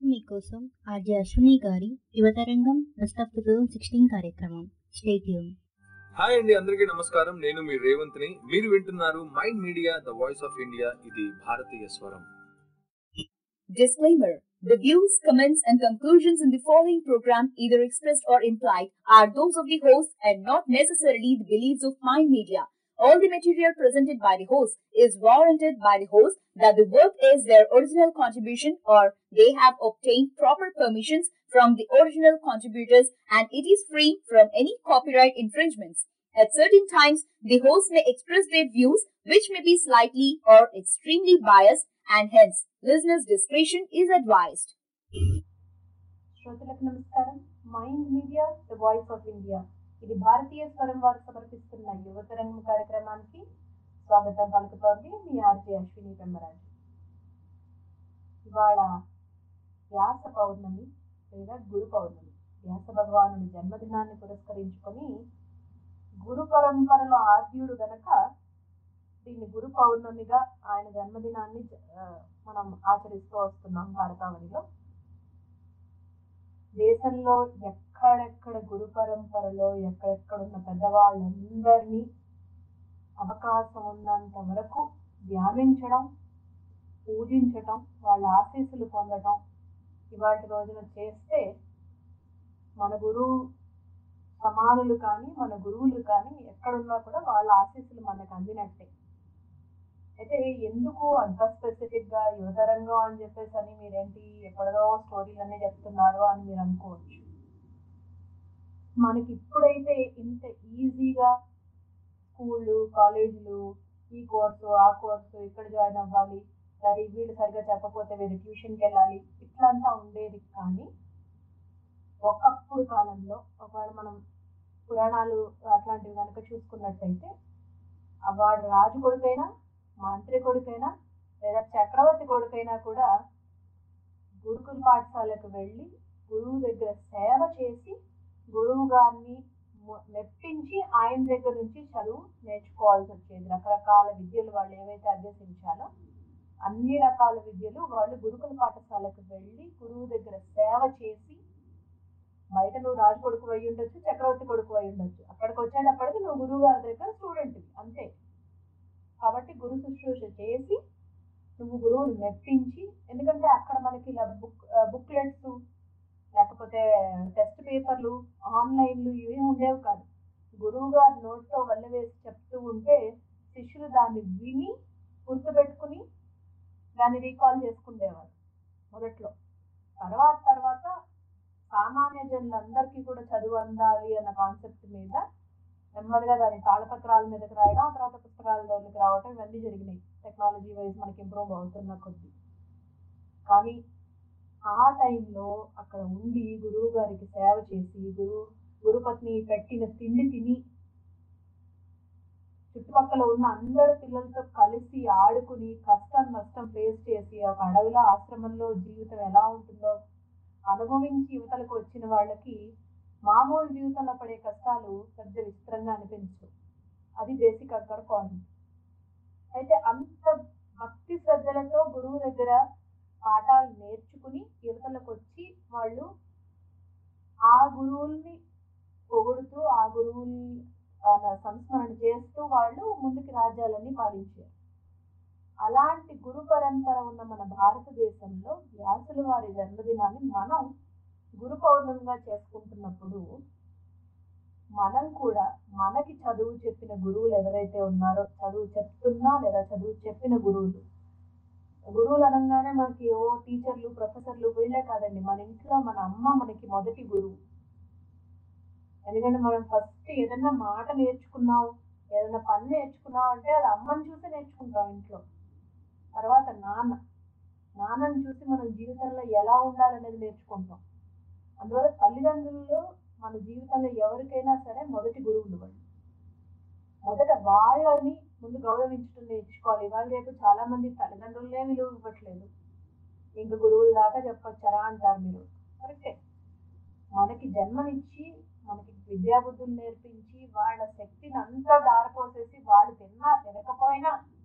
మీకోసం ఆర్జే అశ్విని గారి Yuvatarangam best of two thousand sixteen కార్యక్రమం స్టేట్యూన్ హాయ్ అండి అందరికీ నమస్కారం నేను మీ రేవంత్ని మీరు వింటున్నారు mind media the voice of India ఇది భారతీయ స్వరం Disclaimer The views, comments, and conclusions in the following program, either expressed or implied, are those of the host and not necessarily the beliefs of Mind Media. All the material presented by the host is warranted by the host that the work is their original contribution or they have obtained proper permissions from the original contributors and it is free from any copyright infringements. At certain times, the host may express their views which may be slightly or extremely biased and hence listeners' discretion is advised. శ్రోతలకు నమస్కారం mind media the voice of India ఇది భారతీయ స్వరం వారు సమర్పిస్తున్న యువతరంగం కార్యక్రమానికి స్వాగతం పలుకుతోంది మీ ఆర్జే అశ్విని పెమ్మరాజు ఇవాళ వ్యాస పౌర్ణమి లేదా గురు పౌర్ణమి వ్యాస భగవానుడి జన్మదినాన్ని పురస్కరించుకొని గురు పరంపరలో ఆద్యుడు గనక దీన్ని గురు పౌర్ణమిగా ఆయన జన్మదినాన్ని ఆ, మనం ఆచరిస్తూ వస్తున్నాం భారతావనిలో దేశంలో ఎక్కడెక్కడ గురు పరంపరలో ఎక్కడెక్కడ ఉన్న పెద్దవాళ్ళందరినీ అవకాశం ఉన్నంత వరకు ధ్యానించడం పూజించటం వాళ్ళ ఆశీస్సులు పొందటం ఇవాటి రోజున చేస్తే మన గురువు సమానులు కానీ మన గురువులు కానీ ఎక్కడున్నా కూడా వాళ్ళ ఆశీస్సులు మనకు అందినట్టే అయితే ఎందుకు అంత స్పెసిఫిక్ గా యువతరంగం అని చెప్పేసి అని మీరేంటి ఎక్కడో స్టోరీలన్నీ చెప్తున్నారు అని మీరు అనుకోవచ్చు మనకి ఇప్పుడైతే ఇంత ఈజీగా స్కూళ్ళు కాలేజీలు ఈ కోర్సు ఆ కోర్సు ఇక్కడ జాయిన్ అవ్వాలి సరే వీళ్ళు సరిగ్గా చెప్పకపోతే వేరే ట్యూషన్కి వెళ్ళాలి ఇట్లంతా ఉండేది కానీ ఒకప్పుడు కాలంలో ఒకవేళ మనం పురాణాలు అట్లాంటివి కనుక చూసుకున్నట్టయితే ఆ వాడు రాజు కొడుకైనా మంత్రి కొడుకైనా లేదా చక్రవర్తి కొడుకైనా కూడా గురుకుల పాఠశాలకు వెళ్ళి గురువు దగ్గర సేవ చేసి గురువు గారిని మొ- మెప్పించి ఆయన దగ్గర నుంచి చదువు నేర్చుకోవాల్సి వచ్చేది రకరకాల విద్యలు వాళ్ళు ఏవైతే అభ్యసించాలో అన్ని రకాల విద్యలు వాళ్ళు గురుకుల పాఠశాలకు వెళ్ళి గురువు దగ్గర సేవ చేసి బయట నువ్వు రాజు కొడుకు అయి ఉండొచ్చు చక్రవర్తి కొడుకు అయి ఉండొచ్చు అక్కడికి వచ్చేటప్పటికి నువ్వు గురువు గారి దగ్గర స్టూడెంట్ అంతే కాబట్టి గురు శుశ్రూష చేసి నువ్వు గురువుని మెప్పించి ఎందుకంటే అక్కడ మనకి ఇలా బుక్ బుక్లెట్స్ లేకపోతే టెస్ట్ పేపర్లు ఆన్లైన్లు ఇవి ఉండేవి కాదు గురువు గారు నోట్తో వల్ల వేసి చెప్తూ ఉంటే శిష్యులు దాన్ని విని గుర్తుపెట్టుకుని దాన్ని రీకాల్ చేసుకునేవారు మొదట్లో తర్వాత తర్వాత సామాన్య జనులందరికీ కూడా చదువు అందాలి అన్న కాన్సెప్ట్ మీద నెమ్మదిగా దాని తాళపత్రాల మీదకి రాయడం ఆ తర్వాత పుస్తకాల దగ్గరికి రావడం ఇవన్నీ జరిగినాయి టెక్నాలజీ వైజ్ మనకి ఇంప్రూవ్ అవుతున్న కొద్దీ కానీ ఆ టైంలో అక్కడ ఉండి గురువు గారికి సేవ చేసి గురువు గురుపత్ని పెట్టిన తిండి తిని చుట్టుపక్కల ఉన్న అందరు పిల్లలతో కలిసి ఆడుకుని కష్టం నష్టం ఫేస్ చేసి ఒక అడవిలో ఆశ్రమంలో జీవితం ఎలా ఉంటుందో అనుభవించి యువతలకు వచ్చిన వాళ్ళకి మామూలు జీవితంలో పడే కష్టాలు పెద్ద విచిత్రంగా అనిపించవు అది బేసిక్ అక్కడ పాయింట్ అయితే అంత భక్తి శ్రద్ధలతో గురువు దగ్గర పాఠాలు నేర్చుకుని యువతలకు వచ్చి వాళ్ళు ఆ గురువుల్ని పొగుడుతూ ఆ గురువుల్ని ఆ, సంస్మరణ చేస్తూ వాళ్ళు ముందుకి రాజ్యాలన్నీ పాలించారు అలాంటి గురు పరంపర ఉన్న మన భారతదేశంలో వ్యాసుల వారి జన్మదినాన్ని మనం గురు పౌర్ణమిగా చేసుకుంటున్నప్పుడు మనం కూడా మనకి చదువు చెప్పిన గురువులు ఎవరైతే ఉన్నారో చదువు చెప్తున్నా లేదా చదువు చెప్పిన గురువులు గురువులు అనగానే మనకి ఓ టీచర్లు ప్రొఫెసర్లు వీళ్ళే కాదండి మన ఇంట్లో మన అమ్మ మనకి మొదటి గురువు ఎందుకంటే మనం ఫస్ట్ ఏదైనా మాట నేర్చుకున్నాం ఏదైనా పని నేర్చుకున్నాం అంటే అది అమ్మని చూసి నేర్చుకుంటాం ఇంట్లో తర్వాత నాన్న నాన్నని చూసి మనం జీవితంలో ఎలా ఉండాలనేది నేర్చుకుంటాం అందువల్ల తల్లిదండ్రులు మన జీవితంలో ఎవరికైనా సరే మొదటి గురువులు వాళ్ళు మొదట వాళ్ళని ముందు గౌరవించడం నేర్చుకోవాలి ఇవాళ రేపు చాలా మంది తల్లిదండ్రులనే విలువ ఇవ్వట్లేదు ఇంక గురువుల దాకా చెప్పొచ్చారా అంటారు మీరు కరెక్టే మనకి జన్మనిచ్చి మనకి విద్యాబుద్ధులు నేర్పించి వాళ్ళ శక్తిని అంతా దారపోసేసి వాళ్ళు తిన్నా తినకపోయినా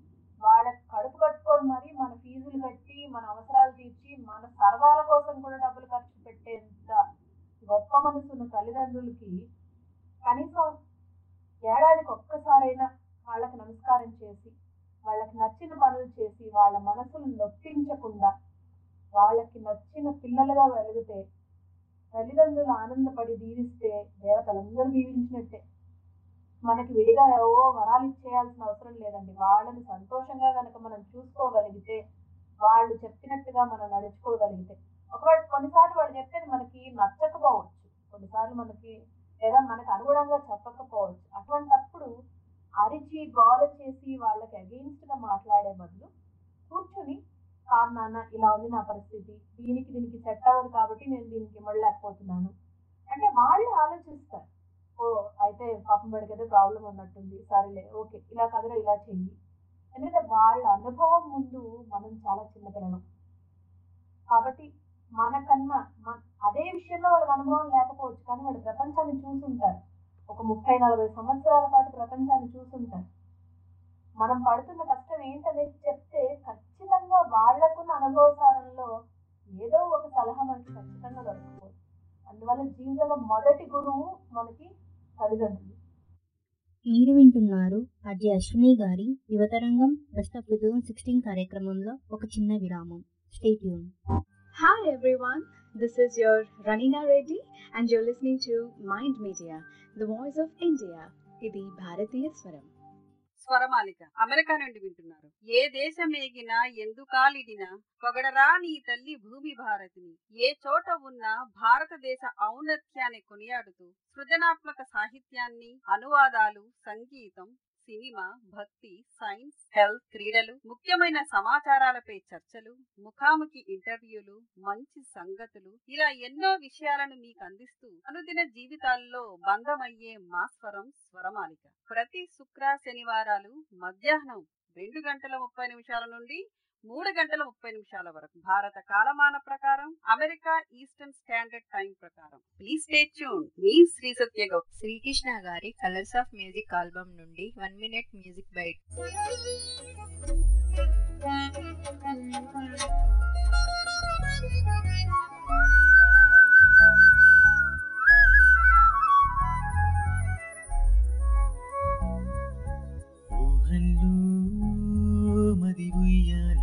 వాళ్ళ కడుపు కట్టుకొని మరి మన ఫీజులు కట్టి మన అవసరాలు తీర్చి మన సర్వాల కోసం కూడా డబ్బులు ఖర్చు పెట్టేంత గొప్ప మనసున్న తల్లిదండ్రులకి కనీసం ఏడాదికి ఒక్కసారైనా వాళ్ళకి నమస్కారం చేసి వాళ్ళకి నచ్చిన పనులు చేసి వాళ్ళ మనసును నొప్పించకుండా వాళ్ళకి నచ్చిన పిల్లలుగా వెలిగితే తల్లిదండ్రులు ఆనందపడి దీవిస్తే దేవతలందరూ దీవించినట్టే మనకి విడిగా ఓ వరాలు ఇచ్చేయాల్సిన అవసరం లేదండి వాళ్ళని సంతోషంగా కనుక మనం చూసుకోగలిగితే వాళ్ళు చెప్పినట్టుగా మనం నడుచుకోగలిగితే ఒకవేళ కొన్నిసార్లు వాళ్ళు చెప్పేది మనకి నచ్చకపోవచ్చు కొన్నిసార్లు మనకి లేదా మనకు అనుగుణంగా చెప్పకపోవచ్చు అటువంటప్పుడు అరిచి గోల చేసి వాళ్ళకి అగెయిన్స్ట్ గా మాట్లాడే బదులు కూర్చుని కాదు నాన్న ఇలా ఉంది నా పరిస్థితి దీనికి దీనికి సెట్ అవ్వదు కాబట్టి నేను దీనికి ఇవ్వలేకపోతున్నాను అంటే వాళ్ళు ఆలోచిస్తారు ఓ అయితే పాపం పడికైతే ప్రాబ్లం ఉన్నట్టుంది సరేలే ఓకే ఇలా కదరా ఇలా చెయ్యి ఎందుకంటే వాళ్ళ అనుభవం ముందు మనం చాలా చిన్నపిల్లలం కాబట్టి మనకన్నా మన అదే విషయంలో వాళ్ళకి అనుభవం లేకపోవచ్చు కానీ వాళ్ళు ప్రపంచాన్ని చూసుంటారు ఒక ముప్పై నలభై సంవత్సరాల పాటు ప్రపంచాన్ని చూసుంటారు మనం పడుతున్న కష్టం ఏంటనేది చెప్తే ఖచ్చితంగా వాళ్లకున్న అనుభవసారంలో ఏదో ఒక సలహా మనకి ఖచ్చితంగా దొరకపోదు అందువల్ల జీవితంలో మొదటి గురువు మనకి తల్లిదండ్రులు మీరు వింటున్నారు అజయ్ అశ్విని గారి Yuvatarangam best of two thousand sixteen కార్యక్రమంలో ఒక చిన్న విరామం stay tuned Hi everyone, this is your Ranina Reddy and you're listening to Mind Media, the voice of India. ఇది భారతీయ స్వరం స్వరమాలిక అమెరికా నుండి వింటున్నారు ఏ దేశం ఏగినా ఎందుకాలిడినా పొగడరా నీ తల్లి భూమి భారతిని ఏ చోట ఉన్నా భారతదేశ ఔన్నత్యాన్ని కొనియాడుతూ సృజనాత్మక సాహిత్యాన్ని అనువాదాలు సంగీతం సినిమా భక్తి సైన్స్ హెల్త్ క్రీడలు ముఖ్యమైన సమాచారాలపై చర్చలు ముఖాముఖి ఇంటర్వ్యూలు మంచి సంగతులు ఇలా ఎన్నో విషయాలను మీకు అందిస్తూ అనుదిన జీవితాల్లో బంధమయ్యే మా స్వరం స్వరమాలిక ప్రతి శుక్ర శనివారాలు మధ్యాహ్నం రెండు గంటల ముప్పై నిమిషాల నుండి మూడు గంటల ముప్పై నిమిషాల వరకు భారత కాలమాన ప్రకారం అమెరికా ఈస్టర్న్ స్టాండర్డ్ టైం ప్రకారం ప్లీజ్ స్టే ట్యూన్ మీ శ్రీ సత్య గౌ శ్రీకృష్ణ గారి కలర్స్ ఆఫ్ మ్యూజిక్ ఆల్బమ్ నుండి వన్ మినిట్ మ్యూజిక్ బైట్ ఊహల్లో మది ఉయ్యాల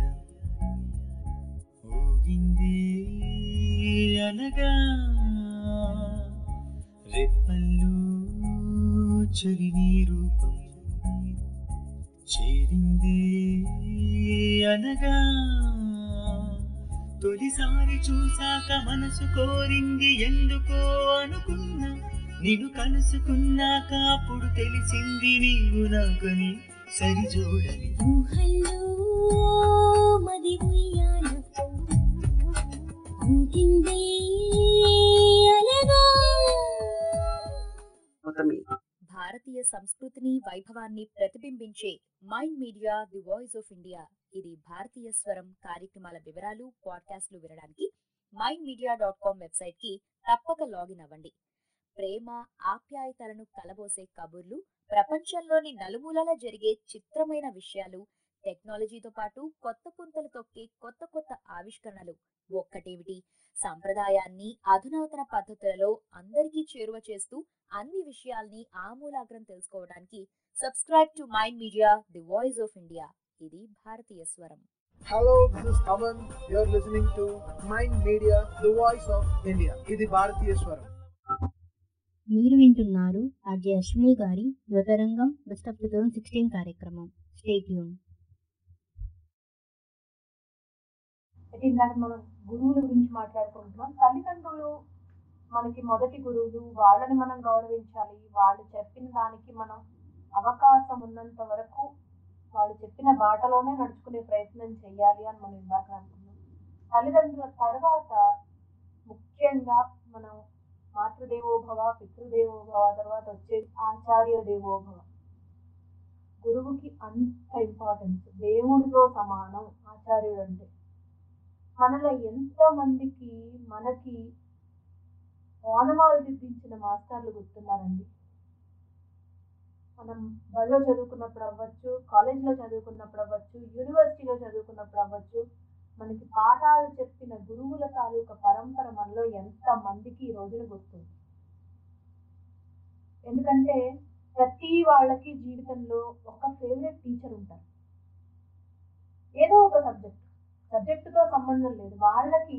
ఊగింది అనగా రెప్పల్లో చలి నీ రూపం చేరింది అనగా తొలిసారి చూశాక మనసు కోరింది ఎందుకో అనుకున్నా నిన్ను కలుసుకున్నాక అప్పుడు తెలిసింది నీవు నాకని సరిజోడని ఊహల్లో మది ఉయ్యాల ఊగిందే అలగా మొత్తమే భారతీయ సంస్కృతిని వైభవాన్ని ప్రతిబింబించే mind media the voice of India ఇది భారతీయ స్వరం కార్యక్రమాల వివరాలు పాడ్కాస్ట్లు వినడానికి mind media dot com website కి తప్పక లాగిన్ అవ్వండి ప్రేమ ఆప్యాయతలను కలబోసే కబుర్లు ప్రపంచంలోని నలుమూలలా జరిగే చిత్రమైన విషయాలు టెక్నాలజీతో పాటు కొత్త పుంతలు తొక్కే కొత్త కొత్త ఆవిష్కరణలు ఒక్కటేమిటి సంప్రదాయాన్ని అధునాతన పద్ధతులలో అందరికీ చేరువ చేస్తూ అన్ని విషయాల్ని ఆమూలాగ్రం తెలుసుకోవడానికి subscribe to mind media the voice of India ఇది భారతీయ స్వరం Hello, this is Aman. You're listening to Mind Media, the voice of India. ఇది భారతీయ స్వరం మీరు వింటున్నారు అజయ్ అశ్విని గారి Yuvatarangam best of two thousand sixteen కార్యక్రమం స్టేట్యూన్ అయితే ఇందాక మనం గురువుల గురించి మాట్లాడుకుంటున్నాం తల్లిదండ్రులు మనకి మొదటి గురువులు వాళ్ళని మనం గౌరవించాలి వాళ్ళు చెప్పిన దానికి మనం అవకాశం ఉన్నంత వరకు వాళ్ళు చెప్పిన బాటలోనే నడుచుకునే ప్రయత్నం చేయాలి అని మనం ఇందాక అనుకున్నాం తల్లిదండ్రుల తర్వాత ముఖ్యంగా మనం మాతృదేవోభవ పితృదేవోభవ తర్వాత వచ్చే ఆచార్య దేవోభవ గురువుకి అంత ఇంపార్టెన్స్ దేవుడితో సమానం ఆచార్యుడు అంటే మనలో ఎంతో మందికి మనకి ఓనమాలు దిద్దించిన మాస్టర్లు గుర్తున్నారండి మనం బడిలో చదువుకున్నప్పుడు అవ్వచ్చు కాలేజ్లో చదువుకున్నప్పుడు అవ్వచ్చు యూనివర్సిటీలో చదువుకున్నప్పుడు అవ్వచ్చు మనకి పాఠాలు చెప్పిన గురువుల తాలూకా పరంపర మనలో ఎంత మందికి ఈ రోజున గుర్తుంది ఎందుకంటే ప్రతి వాళ్ళకి జీవితంలో ఒక ఫేవరెట్ టీచర్ ఉంటారు ఏదో ఒక సబ్జెక్ట్ సబ్జెక్టుతో సంబంధం లేదు వాళ్ళకి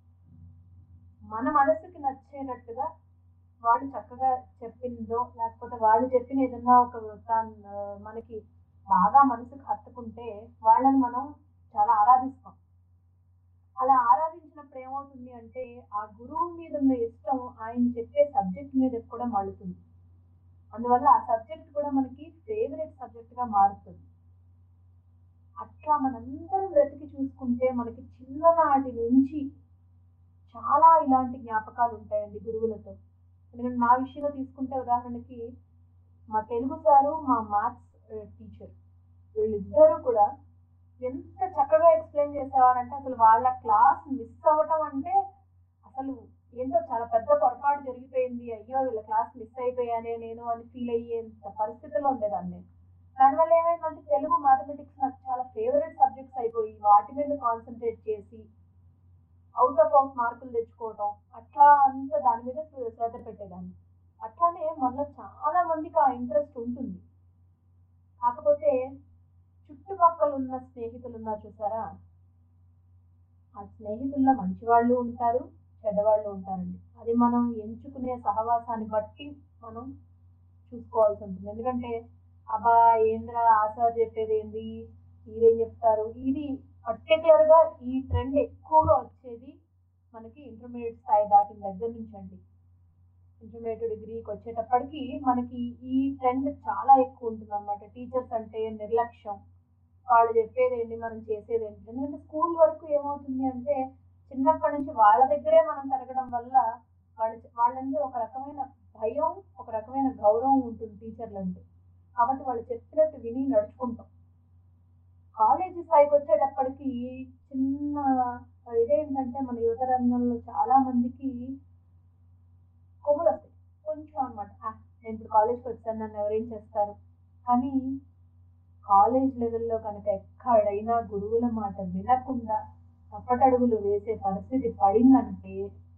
మన మనసుకి నచ్చేటట్టుగా వాళ్ళు చక్కగా చెప్పిందో లేకపోతే వాళ్ళు చెప్పిన ఏదన్నా ఒక వృత్తాన్ని ఆ, మనకి బాగా మనసుకు హత్తుకుంటే వాళ్ళని మనం చాలా ఆరాధిస్తాం అలా ఆరాధించినప్పుడు ఏమవుతుంది అంటే ఆ గురువు మీద ఉన్న ఇష్టం ఆయన చెప్పే సబ్జెక్ట్ మీద కూడా మళ్ళుతుంది అందువల్ల ఆ సబ్జెక్ట్ కూడా మనకి ఫేవరెట్ సబ్జెక్ట్ గా మారుతుంది అట్లా మనందరం వెతికి చూసుకుంటే మనకి చిన్ననాటి నుంచి చాలా ఇలాంటి జ్ఞాపకాలు ఉంటాయండి గురువులతో ఎందుకంటే నా విషయంలో తీసుకుంటే ఉదాహరణకి మా తెలుగు సారు మా మ్యాథ్స్ టీచర్ వీళ్ళిద్దరూ కూడా ఎంత చక్కగా ఎక్స్ప్లెయిన్ చేసేవారంటే అసలు వాళ్ళ క్లాస్ మిస్ అవ్వటం అంటే అసలు ఏంటో చాలా పెద్ద పొరపాటు జరిగిపోయింది అయ్యో వీళ్ళ క్లాస్ మిస్ అయిపోయానే నేను అని ఫీల్ అయ్యేంత పరిస్థితిలో ఉండేదాన్ని నేను దానివల్ల ఏమైందంటే తెలుగు మ్యాథమెటిక్స్ నాకు చాలా ఫేవరెట్ సబ్జెక్ట్స్ అయిపోయి వాటి మీద కాన్సన్ట్రేట్ చేసి అవుట్ ఆఫ్ అవుట్ మార్కులు తెచ్చుకోవటం అట్లా అంతా దాని మీద శ్రద్ధ పెట్టేదాన్ని అట్లానే మనలో చాలా మందికి ఆ ఇంట్రెస్ట్ ఉంటుంది కాకపోతే చుట్టుపక్కల ఉన్న స్నేహితులు ఉన్నారు చూసారా ఆ స్నేహితుల్లో మంచి వాళ్ళు ఉంటారు చెడ్డవాళ్ళు ఉంటారండి అది మనం ఎంచుకునే సహవాసాన్ని బట్టి మనం చూసుకోవాల్సి ఉంటుంది ఎందుకంటే అబ్బా ఏంద్రా ఆ సార్ చెప్పేది ఏంది మీరేం చెప్తారు ఇది పర్టికులర్ గా ఈ ట్రెండ్ ఎక్కువగా వచ్చేది మనకి ఇంటర్మీడియట్ స్థాయి దాటిన దగ్గర నుంచి అండి ఇంటర్మీడియట్ డిగ్రీకి వచ్చేటప్పటికి మనకి ఈ ట్రెండ్ చాలా ఎక్కువ ఉంటుంది అనమాట టీచర్స్ అంటే నిర్లక్ష్యం వాళ్ళు చెప్పేది ఏంటి మనం చేసేది ఏంటి ఎందుకంటే స్కూల్ వరకు ఏమవుతుంది అంటే చిన్నప్పటి నుంచి వాళ్ళ దగ్గరే మనం పెరగడం వల్ల వాళ్ళ వాళ్ళంటే ఒక రకమైన భయం ఒక రకమైన గౌరవం ఉంటుంది టీచర్లు అంటే కాబట్టి వాళ్ళు చెప్పినట్టు విని నడుచుకుంటాం కాలేజీ స్థాయికి వచ్చేటప్పటికి చిన్న ఇదేంటంటే మన యువత రంగంలో చాలా మందికి కొమ్ములు వస్తాయి కొంచెం అనమాట నేను ఇప్పుడు కాలేజ్కి వచ్చాను నన్ను ఎవరేం చేస్తారు కానీ కాలేజ్ లెవెల్లో కనుక ఎక్కడైనా గురువుల మాట వినకుండా తప్పటడుగులు వేసే పరిస్థితి పడిందంటే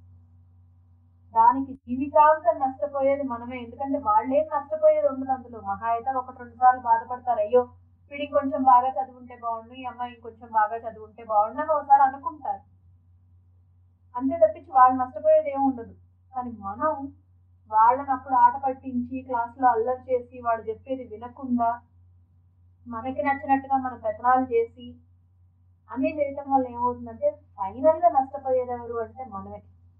దానికి జీవితాంతం నష్టపోయేది మనమే ఎందుకంటే వాళ్ళేం నష్టపోయేది ఉండదు అందులో మహా అయితే ఒకటి రెండు సార్లు బాధపడతారు అయ్యో వీడికి కొంచెం బాగా చదువుంటే బాగుండు ఈ అమ్మాయి ఇంకొంచెం బాగా చదువుంటే బాగుండు అని ఒకసారి అనుకుంటారు అంతే తప్పించి వాళ్ళు నష్టపోయేది ఏమి ఉండదు కానీ మనం వాళ్ళని అప్పుడు ఆట పట్టించి క్లాసులో అల్లరి చేసి వాళ్ళు చెప్పేది వినకుండా మనకి నచ్చినట్టుగా మనం పెత్తనాలు చేసి అన్నీ చేయటం వల్ల ఏమవుతుందంటే ఫైనల్ గా నష్టపోయేది ఎవరు అంటే మనమే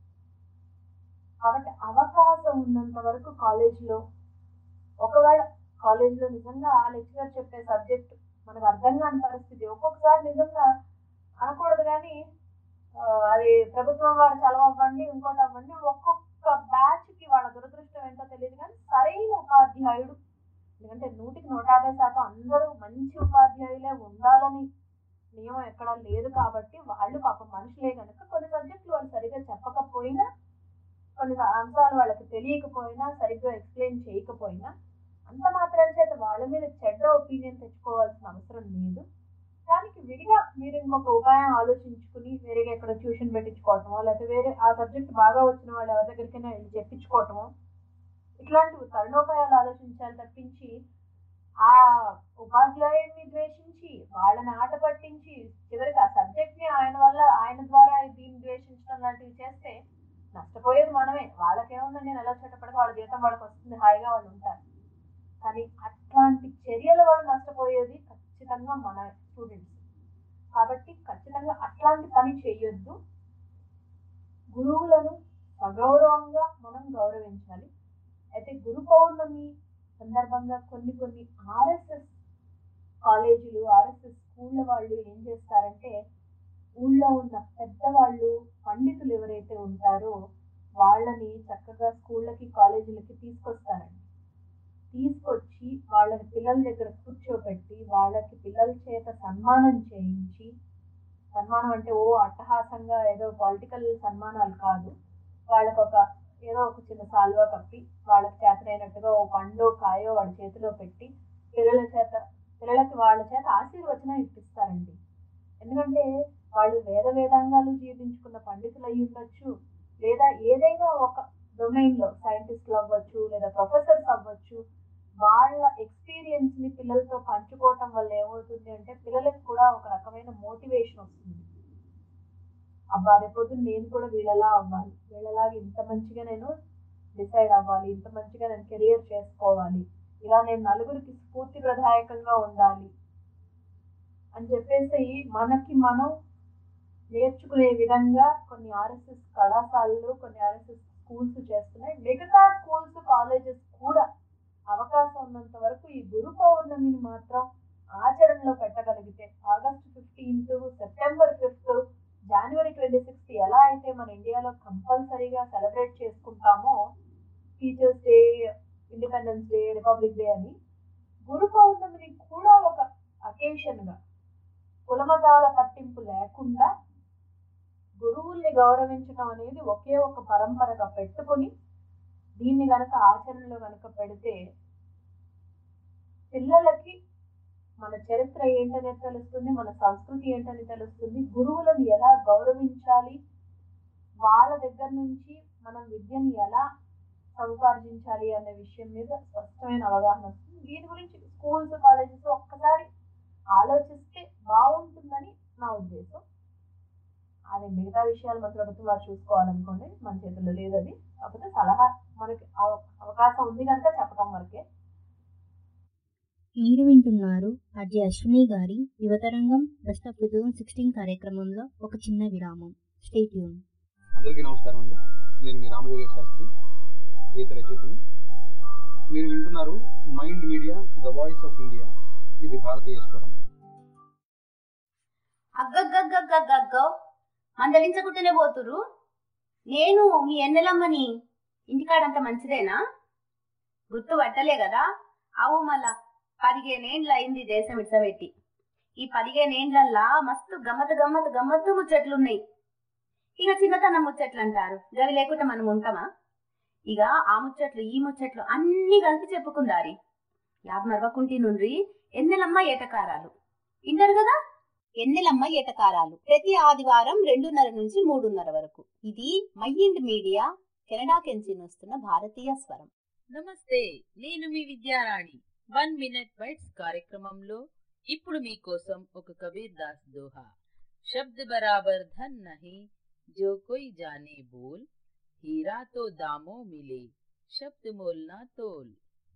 కాబట్టి అవకాశం ఉన్నంత వరకు కాలేజీలో ఒకవేళ కాలేజీలో నిజంగా ఆ లెక్చరర్ చెప్పే సబ్జెక్ట్ మనకు అర్థం కాని పరిస్థితి ఒక్కొక్కసారి నిజంగా అనకూడదు కానీ ఆ, అది ప్రభుత్వం వారు చలవ అవ్వండి ఇంకోటి అవ్వండి ఒక్కొక్క బ్యాచ్ కి వాళ్ళ దురదృష్టం ఏంటో తెలియదు కానీ సరైన ఉపాధ్యాయుడు ఎందుకంటే నూటికి నూట యాభై శాతం అందరూ మంచి ఉపాధ్యాయులే ఉండాలని నియమం ఎక్కడా లేదు కాబట్టి వాళ్ళు పాపం మనుషులే కనుక కొన్ని సబ్జెక్టులు వాళ్ళు సరిగ్గా చెప్పకపోయినా కొన్ని అంశాలు వాళ్ళకి తెలియకపోయినా సరిగ్గా ఎక్స్ప్లెయిన్ చేయకపోయినా అంత మాత్రం చేత వాళ్ళ మీద చెడ్డ ఒపీనియన్ తెచ్చుకోవాల్సిన అవసరం లేదు దానికి విడిగా మీరు ఇంకొక ఉపాయం ఆలోచించుకుని వేరేగా ఎక్కడ ట్యూషన్ పెట్టించుకోవటమో లేకపోతే వేరే ఆ సబ్జెక్ట్ బాగా వచ్చిన వాళ్ళు ఎవరి దగ్గరికైనా వెళ్ళి చెప్పించుకోవటమో ఇట్లాంటి తరుణోపాయాలు ఆలోచించాలి తప్పించి ఆ ఉపాధ్యాయుడిని ద్వేషించి వాళ్ళని ఆట పట్టించి చివరికి ఆ సబ్జెక్ట్ ని ఆయన వల్ల ఆయన ద్వారా దీన్ని ద్వేషించడం లాంటివి చేస్తే నష్టపోయేది మనమే వాళ్ళకేముందని నేను ఎలా చెట్టపడితే వాళ్ళ జీతం వాళ్ళకి వస్తుంది హాయిగా వాళ్ళు ఉంటారు కానీ అట్లాంటి చర్యల వల్ల నష్టపోయేది ఖచ్చితంగా మన స్టూడెంట్స్ కాబట్టి ఖచ్చితంగా అట్లాంటి పని చేయొద్దు గురువులను సగౌరవంగా మనం గౌరవించాలి అయితే గురు పౌర్ణమి సందర్భంగా కొన్ని కొన్ని ఆర్ఎస్ఎస్ కాలేజీలు ఆర్ఎస్ఎస్ స్కూళ్ళ వాళ్ళు ఏం చేస్తారంటే ఊళ్ళో ఉన్న పెద్దవాళ్ళు పండితులు ఎవరైతే ఉంటారో వాళ్ళని చక్కగా స్కూళ్ళకి కాలేజీలకి తీసుకొస్తారండి తీసుకొచ్చి వాళ్ళని పిల్లల దగ్గర కూర్చోబెట్టి వాళ్ళకి పిల్లల చేత సన్మానం చేయించి సన్మానం అంటే ఓ అట్టహాసంగా ఏదో పొలిటికల్ సన్మానాలు కాదు వాళ్ళకు ఒక ఏదో ఒక చిన్న సాల్వా కప్పి వాళ్ళకి చేతనైనట్టుగా ఓ పండు కాయో వాళ్ళ చేతిలో పెట్టి పిల్లల చేత పిల్లలకి వాళ్ళ చేత ఆశీర్వచనం ఇప్పిస్తారండి ఎందుకంటే వాళ్ళు వేద వేదాంగాలు జీవించుకున్న పండితులు అయి ఉండొచ్చు లేదా ఏదైనా ఒక డొమైన్లో సైంటిస్టులు అవ్వచ్చు లేదా ప్రొఫెసర్స్ అవ్వచ్చు వాళ్ళ ఎక్స్పీరియన్స్ ని పిల్లలతో పంచుకోవటం వల్ల ఏమవుతుంది అంటే పిల్లలకు కూడా ఒక రకమైన మోటివేషన్ వస్తుంది అబ్బా రేపొద్దు నేను కూడా వీళ్ళలా అవ్వాలి వీళ్ళలాగా ఇంత మంచిగా నేను డిసైడ్ అవ్వాలి ఇంత మంచిగా నేను కెరియర్ చేసుకోవాలి ఇలా నేను నలుగురికి స్ఫూర్తి ప్రదాయకంగా ఉండాలి అని చెప్పేసి మనకి మనం నేర్చుకునే విధంగా కొన్ని ఆర్ఎస్ఎస్ కళాశాలలు కొన్ని ఆర్ఎస్ఎస్ స్కూల్స్ చేస్తున్నాయి మిగతా స్కూల్స్ కాలేజెస్ కూడా అవకాశం ఉన్నంత వరకు ఈ గురు పౌర్ణమిని మాత్రం ఆచరణలో పెట్టగలిగితే August fifteenth September fifth January twenty sixth ఎలా అయితే మన ఇండియాలో కంపల్సరీగా సెలబ్రేట్ చేసుకుంటామో teachers day independence day republic day అని గురు పౌర్ణమిని కూడా ఒక అకేషన్గా కులమతాల పట్టింపు లేకుండా గురువుల్ని గౌరవించడం అనేది ఒకే ఒక పరంపరగా పెట్టుకొని దీన్ని గనక ఆచరణలో గనక పెడితే పిల్లలకి మన చరిత్ర ఏంటనేది తెలుస్తుంది మన సంస్కృతి ఏంటని తెలుస్తుంది గురువులను ఎలా గౌరవించాలి వాళ్ళ దగ్గర నుంచి మనం విద్యని ఎలా సముపార్జించాలి అనే విషయం మీద స్పష్టమైన అవగాహన వస్తుంది దీని గురించి స్కూల్స్ కాలేజెస్ ఒక్కసారి ఆలోచిస్తే బాగుంటుందని నా ఉద్దేశం అది మిగతా విషయాలు మన ప్రభుత్వం వారు చూసుకోవాలనుకోండి మన చేతుల్లో లేదు అది కాకపోతే సలహా మనకి అవ- అవకాశం ఉంది కనుక చెప్పడం వరకే మీరు వింటున్నారు అజయ్ అశ్విని గారి Yuvatarangam best of two thousand sixteen కార్యక్రమంలో ఒక చిన్న విరామం స్టేట్ యూన్ అందరికీ నమస్కారం అండి నేను మీ రామజోగేశ్ శాస్త్రి గీత రచయితని మీరు వింటున్నారు mind media the voice of India ఇది భారతీయ స్వరం అగ్గగ్గగ్గగ్గగ్గో మందలించకుంటేనే పోతురు నేను మీ ఎన్నెలమ్మని ఇంటికాడంత మంచిదేనా గుర్తు పట్టలే కదా అవు మళ్ళా పదిహేనేండ్లు అయింది దేశం ఇడ్సబెట్టి ఈ పదిహేనేండ్లల్లా మస్తు గమ్మత్ గమ్మత్ గమ్మత్తు ముచ్చట్లున్నాయి ఇక చిన్నతనం ముచ్చట్లు అంటారు గవి లేకుండా మనం ఉంటామా ఇక ఆ ముచ్చట్లు ఈ ముచ్చట్లు అన్ని కలిపి చెప్పుకుందారి యాబ్ మరవకుంటి నుండి ఎన్నెలమ్మ ఏటకారాలు వింటారు కదా ఎన్నెలమ్మ ఏటకారాలు ప్రతి ఆదివారం రెండున్నర నుంచి మూడున్నర వరకు ఇది మైండ్ మీడియా కెనడా కెంచి వస్తున్న భారతీయ స్వరం నమస్తే నేను మీ విద్యారాణి వన్ మినిట్ బైట్స్ కార్యక్రమంలో ఇప్పుడు మీకోసం ఒక కబీర్ దాస్ దోహా శబ్द बराबर धन नहीं जो कोई जाने बोल हीरा तो दामो मिले శబ్द मोल ना तोल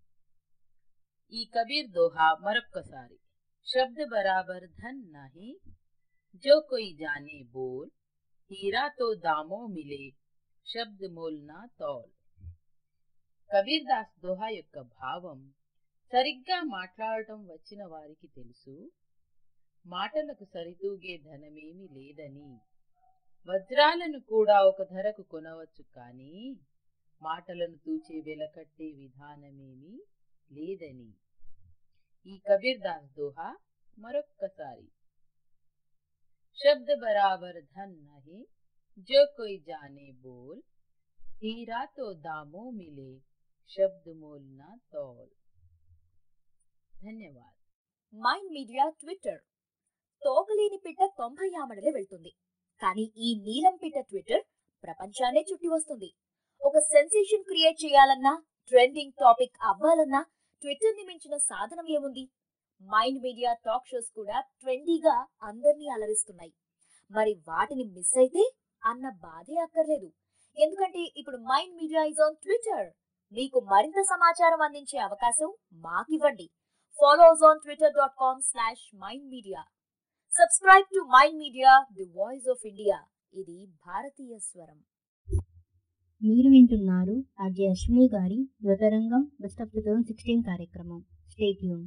ఈ కబీర్ దోహా మరొక్కసారి శబ్द बराबर धन नहीं जो कोई जाने बोल हीरा तो दामो मिले శబ్द मोल ना तोल కబీర్ దాస్ దోహా యొక్క భావం సరిగ్గా మాట్లాడటం వచ్చిన వారికి తెలుసు మాటలకు సరితూగే ధనమేమి లేదని వజ్రాలను కూడా ఒక ధరకు కొనవచ్చు కానీ మాటలను తూచే వెలకట్టే విధానమేమీ లేదని ఈ కబీర్ దాస్ దోహా మరొక్కసారి శబ్ద బరాబర్ ధన్ నహి जो कोई जाने बोल हीरा तो दामो मिले शब्द मोल ना तौल ధన్యవాద్ మైండ్ మీడియా ట్విట్టర్ తోకలేని పిట్ట తొంభై ఆమడలే వెళ్తుంది కానీ ఈ నీలం పిట్ట ట్విట్టర్ ప్రపంచాన్నే చుట్టి వస్తుంది ఒక సెన్సేషన్ క్రియేట్ చేయాలన్నా ట్రెండింగ్ టాపిక్ అవ్వాలన్నా ట్విట్టర్ ని మించిన సాధనం ఏముంది మైండ్ మీడియా టాక్ షోస్ కూడా ట్రెండీగా అందర్నీ అలరిస్తున్నాయి మరి వాటిని మిస్ అయితే అన్న బాధే అక్కర్లేదు ఎందుకంటే ఇప్పుడు mind media is on Twitter మీకు మరింత సమాచారం అందించే అవకాశం మాకివ్వండి follows on twitter.com slash mindmedia. Subscribe to Mind Media, the voice of India. ఇది భారతీయ స్వరం మీరు వింటున్నారు అజయ్ అశ్విని గారి Yuvatarangam best of two thousand sixteen కార్యక్రమం స్టేట్ యూన్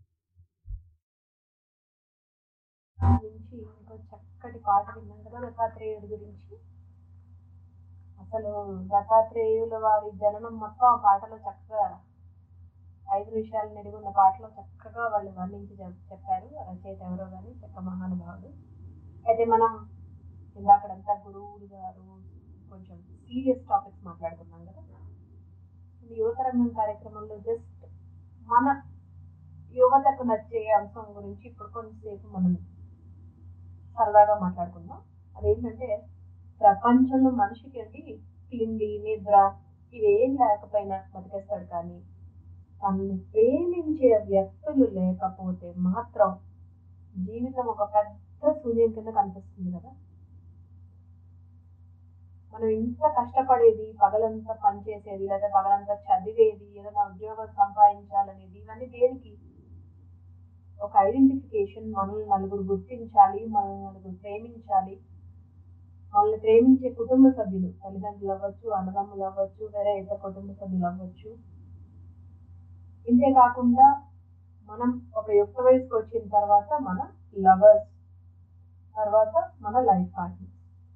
నుంచి ఇంకో చక్కటి పాట విన్నాం కదా దత్తాత్రేయుడి గురించి అసలు దత్తాత్రేయుల వారి జననం మొత్తం ఆ పాటలో చక్కగా ఐదు విషయాలు నిడిగి ఉన్న పాటలో చక్కగా వాళ్ళు వర్ణించి చెప్- చెప్పారు రచయిత ఎవరో కానీ చక్క మహానుభావుడు అయితే మనం ఇందాకడంతా గురువులు గారు కొంచెం సీరియస్ టాపిక్స్ మాట్లాడుకున్నాం కదా ఈ యువతరంగం కార్యక్రమంలో జస్ట్ మన యువతకు నచ్చే అంశం గురించి ఇప్పుడు కొంతసేపు మనం సరదాగా మాట్లాడుకుందాం అదేంటంటే ప్రపంచంలో మనిషికి అండి తిండి నిద్ర ఇవేం లేకపోయినా బతికేస్తాడు కానీ తనని ప్రేమించే వ్యక్తులు లేకపోతే మాత్రం జీవితం ఒక పెద్ద శూన్యం కింద కనిపిస్తుంది కదా మనం ఇంత కష్టపడేది పగలంతా పనిచేసేది లేదా పగలంతా చదివేది ఏదైనా ఉద్యోగం సంపాదించాలనేది ఇవన్నీ దేనికి ఒక ఐడెంటిఫికేషన్ మనల్ని నలుగురు గుర్తించాలి మనల్ని నలుగురు ప్రేమించాలి మనల్ని ప్రేమించే కుటుంబ సభ్యులు తల్లిదండ్రులు అవ్వచ్చు అన్నదమ్ములు అవ్వచ్చు వేరే ఇతర కుటుంబ సభ్యులు అవ్వచ్చు ఇంతే కాకుండా మనం ఒక యుక్త వయసుకు వచ్చిన తర్వాత మన లవర్స్ తర్వాత మన లైఫ్ పార్ట్నర్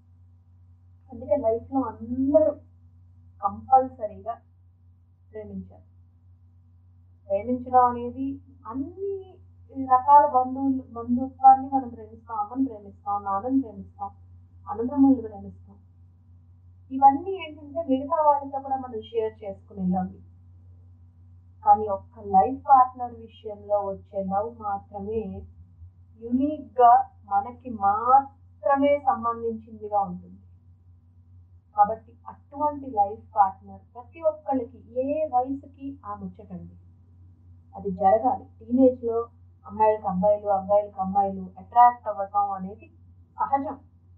అందుకే లైఫ్లో అందరూ కంపల్సరీగా ప్రేమించాలి ప్రేమించడం అనేది అన్ని రకాల బంధువులు బంధుత్వాన్ని మనం ప్రేమిస్తాం అమ్మని ప్రేమిస్తాం నాన్నని ప్రేమిస్తాం అన్నదమ్ములు ప్రేమిస్తాం ఇవన్నీ ఏంటంటే మిగతా వాళ్ళతో కూడా మనం షేర్ చేసుకునే లవ్ కానీ ఒక్క లైఫ్ పార్ట్నర్ విషయంలో వచ్చే లవ్ మాత్రమే యునిక్ గా మనకి మాత్రమే సంబంధించిందిగా ఉంటుంది కాబట్టి అటువంటి లైఫ్ పార్ట్నర్ ప్రతి ఒక్కళ్ళకి ఏ వయసుకి ఆ ముచ్చటండి అది జరగాలి టీనేజ్ లో అమ్మాయిలకు అబ్బాయిలు అబ్బాయిలకు అమ్మాయిలు అట్రాక్ట్ అవ్వటం అనేది సహజం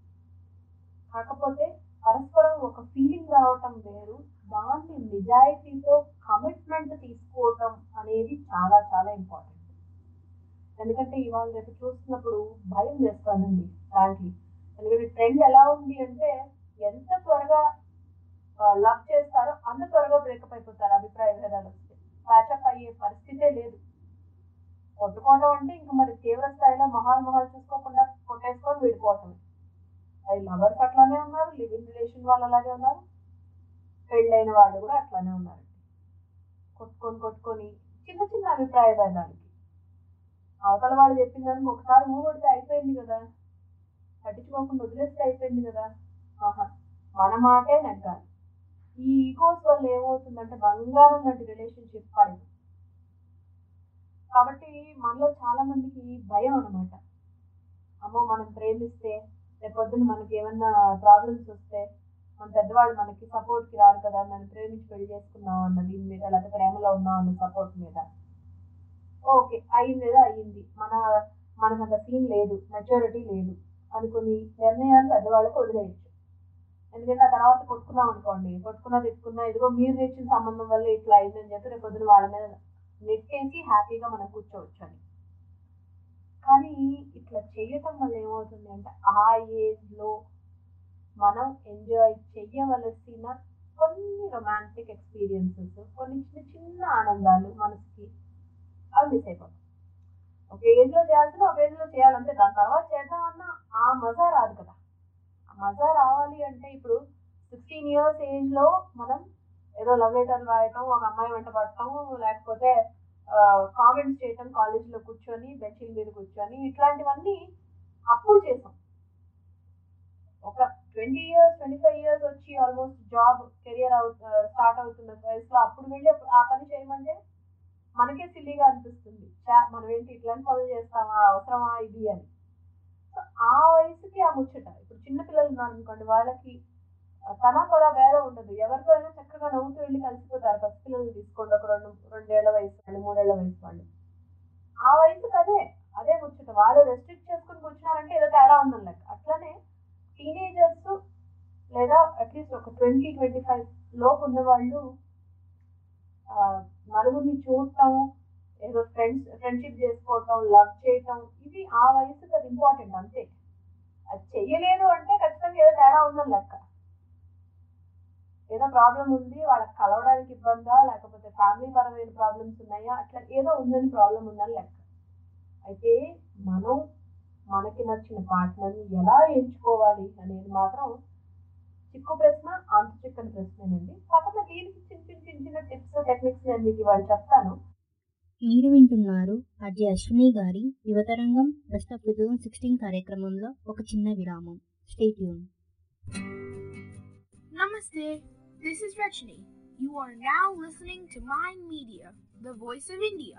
కాకపోతే పరస్పరం ఒక ఫీలింగ్ రావటం వేరు దాన్ని నిజాయితీతో కమిట్మెంట్ తీసుకోవటం అనేది చాలా చాలా ఇంపార్టెంట్ ఎందుకంటే ఇవాళ రేపు చూస్తున్నప్పుడు భయం వేస్తానండి ఫ్రాంక్లీ ఎందుకంటే ట్రెండ్ ఎలా ఉంది అంటే ఎంత త్వరగా లవ్ చేస్తారో అంత త్వరగా బ్రేకప్ అయిపోతారు అభిప్రాయ భేదాలు వస్తే ప్యాచప్ అయ్యే పరిస్థితే లేదు కొట్టుకోవడం అంటే ఇంకా మరి తీవ్ర స్థాయిలో మొహాలు మొహాలు చూసుకోకుండా కొట్టేసుకొని విడిపోవటం అది లవర్స్ అట్లానే ఉన్నారు లివింగ్ రిలేషన్ వాళ్ళు అలాగే ఉన్నారు పెళ్ళైన వాళ్ళు కూడా అట్లానే ఉన్నారు కొట్టుకొని కొట్టుకొని చిన్న చిన్న అభిప్రాయ భేదాలకి అవతల వాళ్ళు చెప్పిన దానికి ఒకసారి ఊగొడితే అయిపోయింది కదా పట్టించుకోకుండా వదిలేస్తే అయిపోయింది కదా ఆహా మన మాటే నెగ్గాలి ఈ ఈగోస్ వల్ల ఏమవుతుందంటే బంగారం లాంటి రిలేషన్షిప్ పడింది కాబట్టి మనలో చాలా మందికి భయం అనమాట అమ్మో మనం ప్రేమిస్తే రేపొద్దున మనకి ఏమన్నా ప్రాబ్లమ్స్ వస్తే మన పెద్దవాళ్ళు మనకి సపోర్ట్కి రారు కదా మనం ప్రేమించి పెళ్లి చేసుకున్నాం అన్న దీని మీద లేకపోతే ప్రేమలో ఉన్నాం అన్న సపోర్ట్ మీద ఓకే అయింది ఏదో అయ్యింది మన మనకు అంత సీన్ లేదు మెచ్యూరిటీ లేదు అనుకుని నిర్ణయాలు పెద్దవాళ్ళకి వదిలేయచ్చు ఎందుకంటే ఆ తర్వాత కొట్టుకున్నాం అనుకోండి కొట్టుకున్నా తిట్టుకున్నా ఇదిగో మీరు తెచ్చిన సంబంధం వల్ల ఇట్లా అయిందని చెప్పి రేపు పొద్దున వాళ్ళ మీద నెట్టేసి హ్యాపీగా మనం కూర్చోవచ్చు అని కానీ ఇట్లా చేయటం వల్ల ఏమవుతుంది అంటే ఆ ఏజ్లో మనం ఎంజాయ్ చెయ్యవలసిన కొన్ని రొమాంటిక్ ఎక్స్పీరియన్సెస్ కొన్ని చిన్న చిన్న ఆనందాలు మనసుకి అవి మిస్ అయిపోతాం ఒక ఏజ్లో చేయాల్సిన ఒక ఏజ్లో చేయాలంటే దాని తర్వాత చేద్దామన్నా ఆ మజా రాదు కదా ఆ మజా రావాలి అంటే ఇప్పుడు సిక్స్టీన్ ఇయర్స్ ఏజ్లో మనం ఏదో లవ్ లెటర్ రాయటం ఒక అమ్మాయి వెంట పడటం లేకపోతే కామెంట్స్ చేయటం కాలేజీలో కూర్చొని బెంచీల మీద కూర్చొని ఇట్లాంటివన్నీ అప్పుడు చేసాం ఒక twenty years twenty five years వచ్చి ఆల్మోస్ట్ జాబ్ కెరియర్ అవు స్టార్ట్ అవుతున్న వయసులో అప్పుడు వెళ్ళి ఆ పని చేయమంటే మనకే సిల్లీగా అనిపిస్తుంది మనం ఏంటి ఇట్లాంటి పనులు చేస్తామా అవసరమా ఇది అని సో ఆ వయసుకి ఆ ముచ్చట ఇప్పుడు చిన్నపిల్లలు ఉన్నారు అనుకోండి వాళ్ళకి తన కొర భేదం ఉండదు ఎవరితో అయినా చక్కగా నవ్వుతూ వెళ్ళి కలిసిపోతారు పసిపిల్లలు తీసుకోండి ఒక రెండు రెండేళ్ల వయసు వాళ్ళు మూడేళ్ల వయసు వాళ్ళు ఆ వయసుకి అదే అదే ముచ్చట వాళ్ళు రెస్ట్రిక్ట్ చేసుకుని కూర్చున్నారంటే ఏదో తేడా ఉందని లెక్క అట్లనే టీనేజర్స్ లేదా అట్లీస్ట్ ఒక ట్వంటీ ట్వంటీ ఫైవ్ లోపు ఉన్న వాళ్ళు నలుగురిని చూడటం ఏదో ఫ్రెండ్స్ ఫ్రెండ్షిప్ చేసుకోవటం లవ్ చేయటం ఇవి ఆ వయసుకి అది ఇంపార్టెంట్ అంతే అది చెయ్యలేదు అంటే ఖచ్చితంగా ఏదో తేడా ఉందని లెక్క ఏదో ప్రాబ్లం ఉంది వాళ్ళకి కలవడానికి ఇబ్బందా లేకపోతే ఫ్యామిలీ పరమైన ప్రాబ్లమ్స్ ఉన్నాయా అట్లా ఏదో ఉందని ప్రాబ్లం ఉందని లెక్క అయితే మనం మనకి నచ్చిన పార్ట్నర్ని ఎలా ఎంచుకోవాలి అనేది మాత్రం చిక్కు ప్రశ్న అంత చిక్కని ప్రశ్నేనండి కాకపోతే దీనికి చిన్న చిన్న చిన్న చిన్న టిప్స్ టెక్నిక్స్ నేను మీకు ఇవాళ చెప్తాను మీరు వింటున్నారు అజయ్ అశ్విని గారి Yuvatarangam best of two thousand sixteen కార్యక్రమంలో ఒక చిన్న విరామం స్టేట్ యూన్ Namaste, this is Rachni. You are now listening to Mind Media, the voice of India.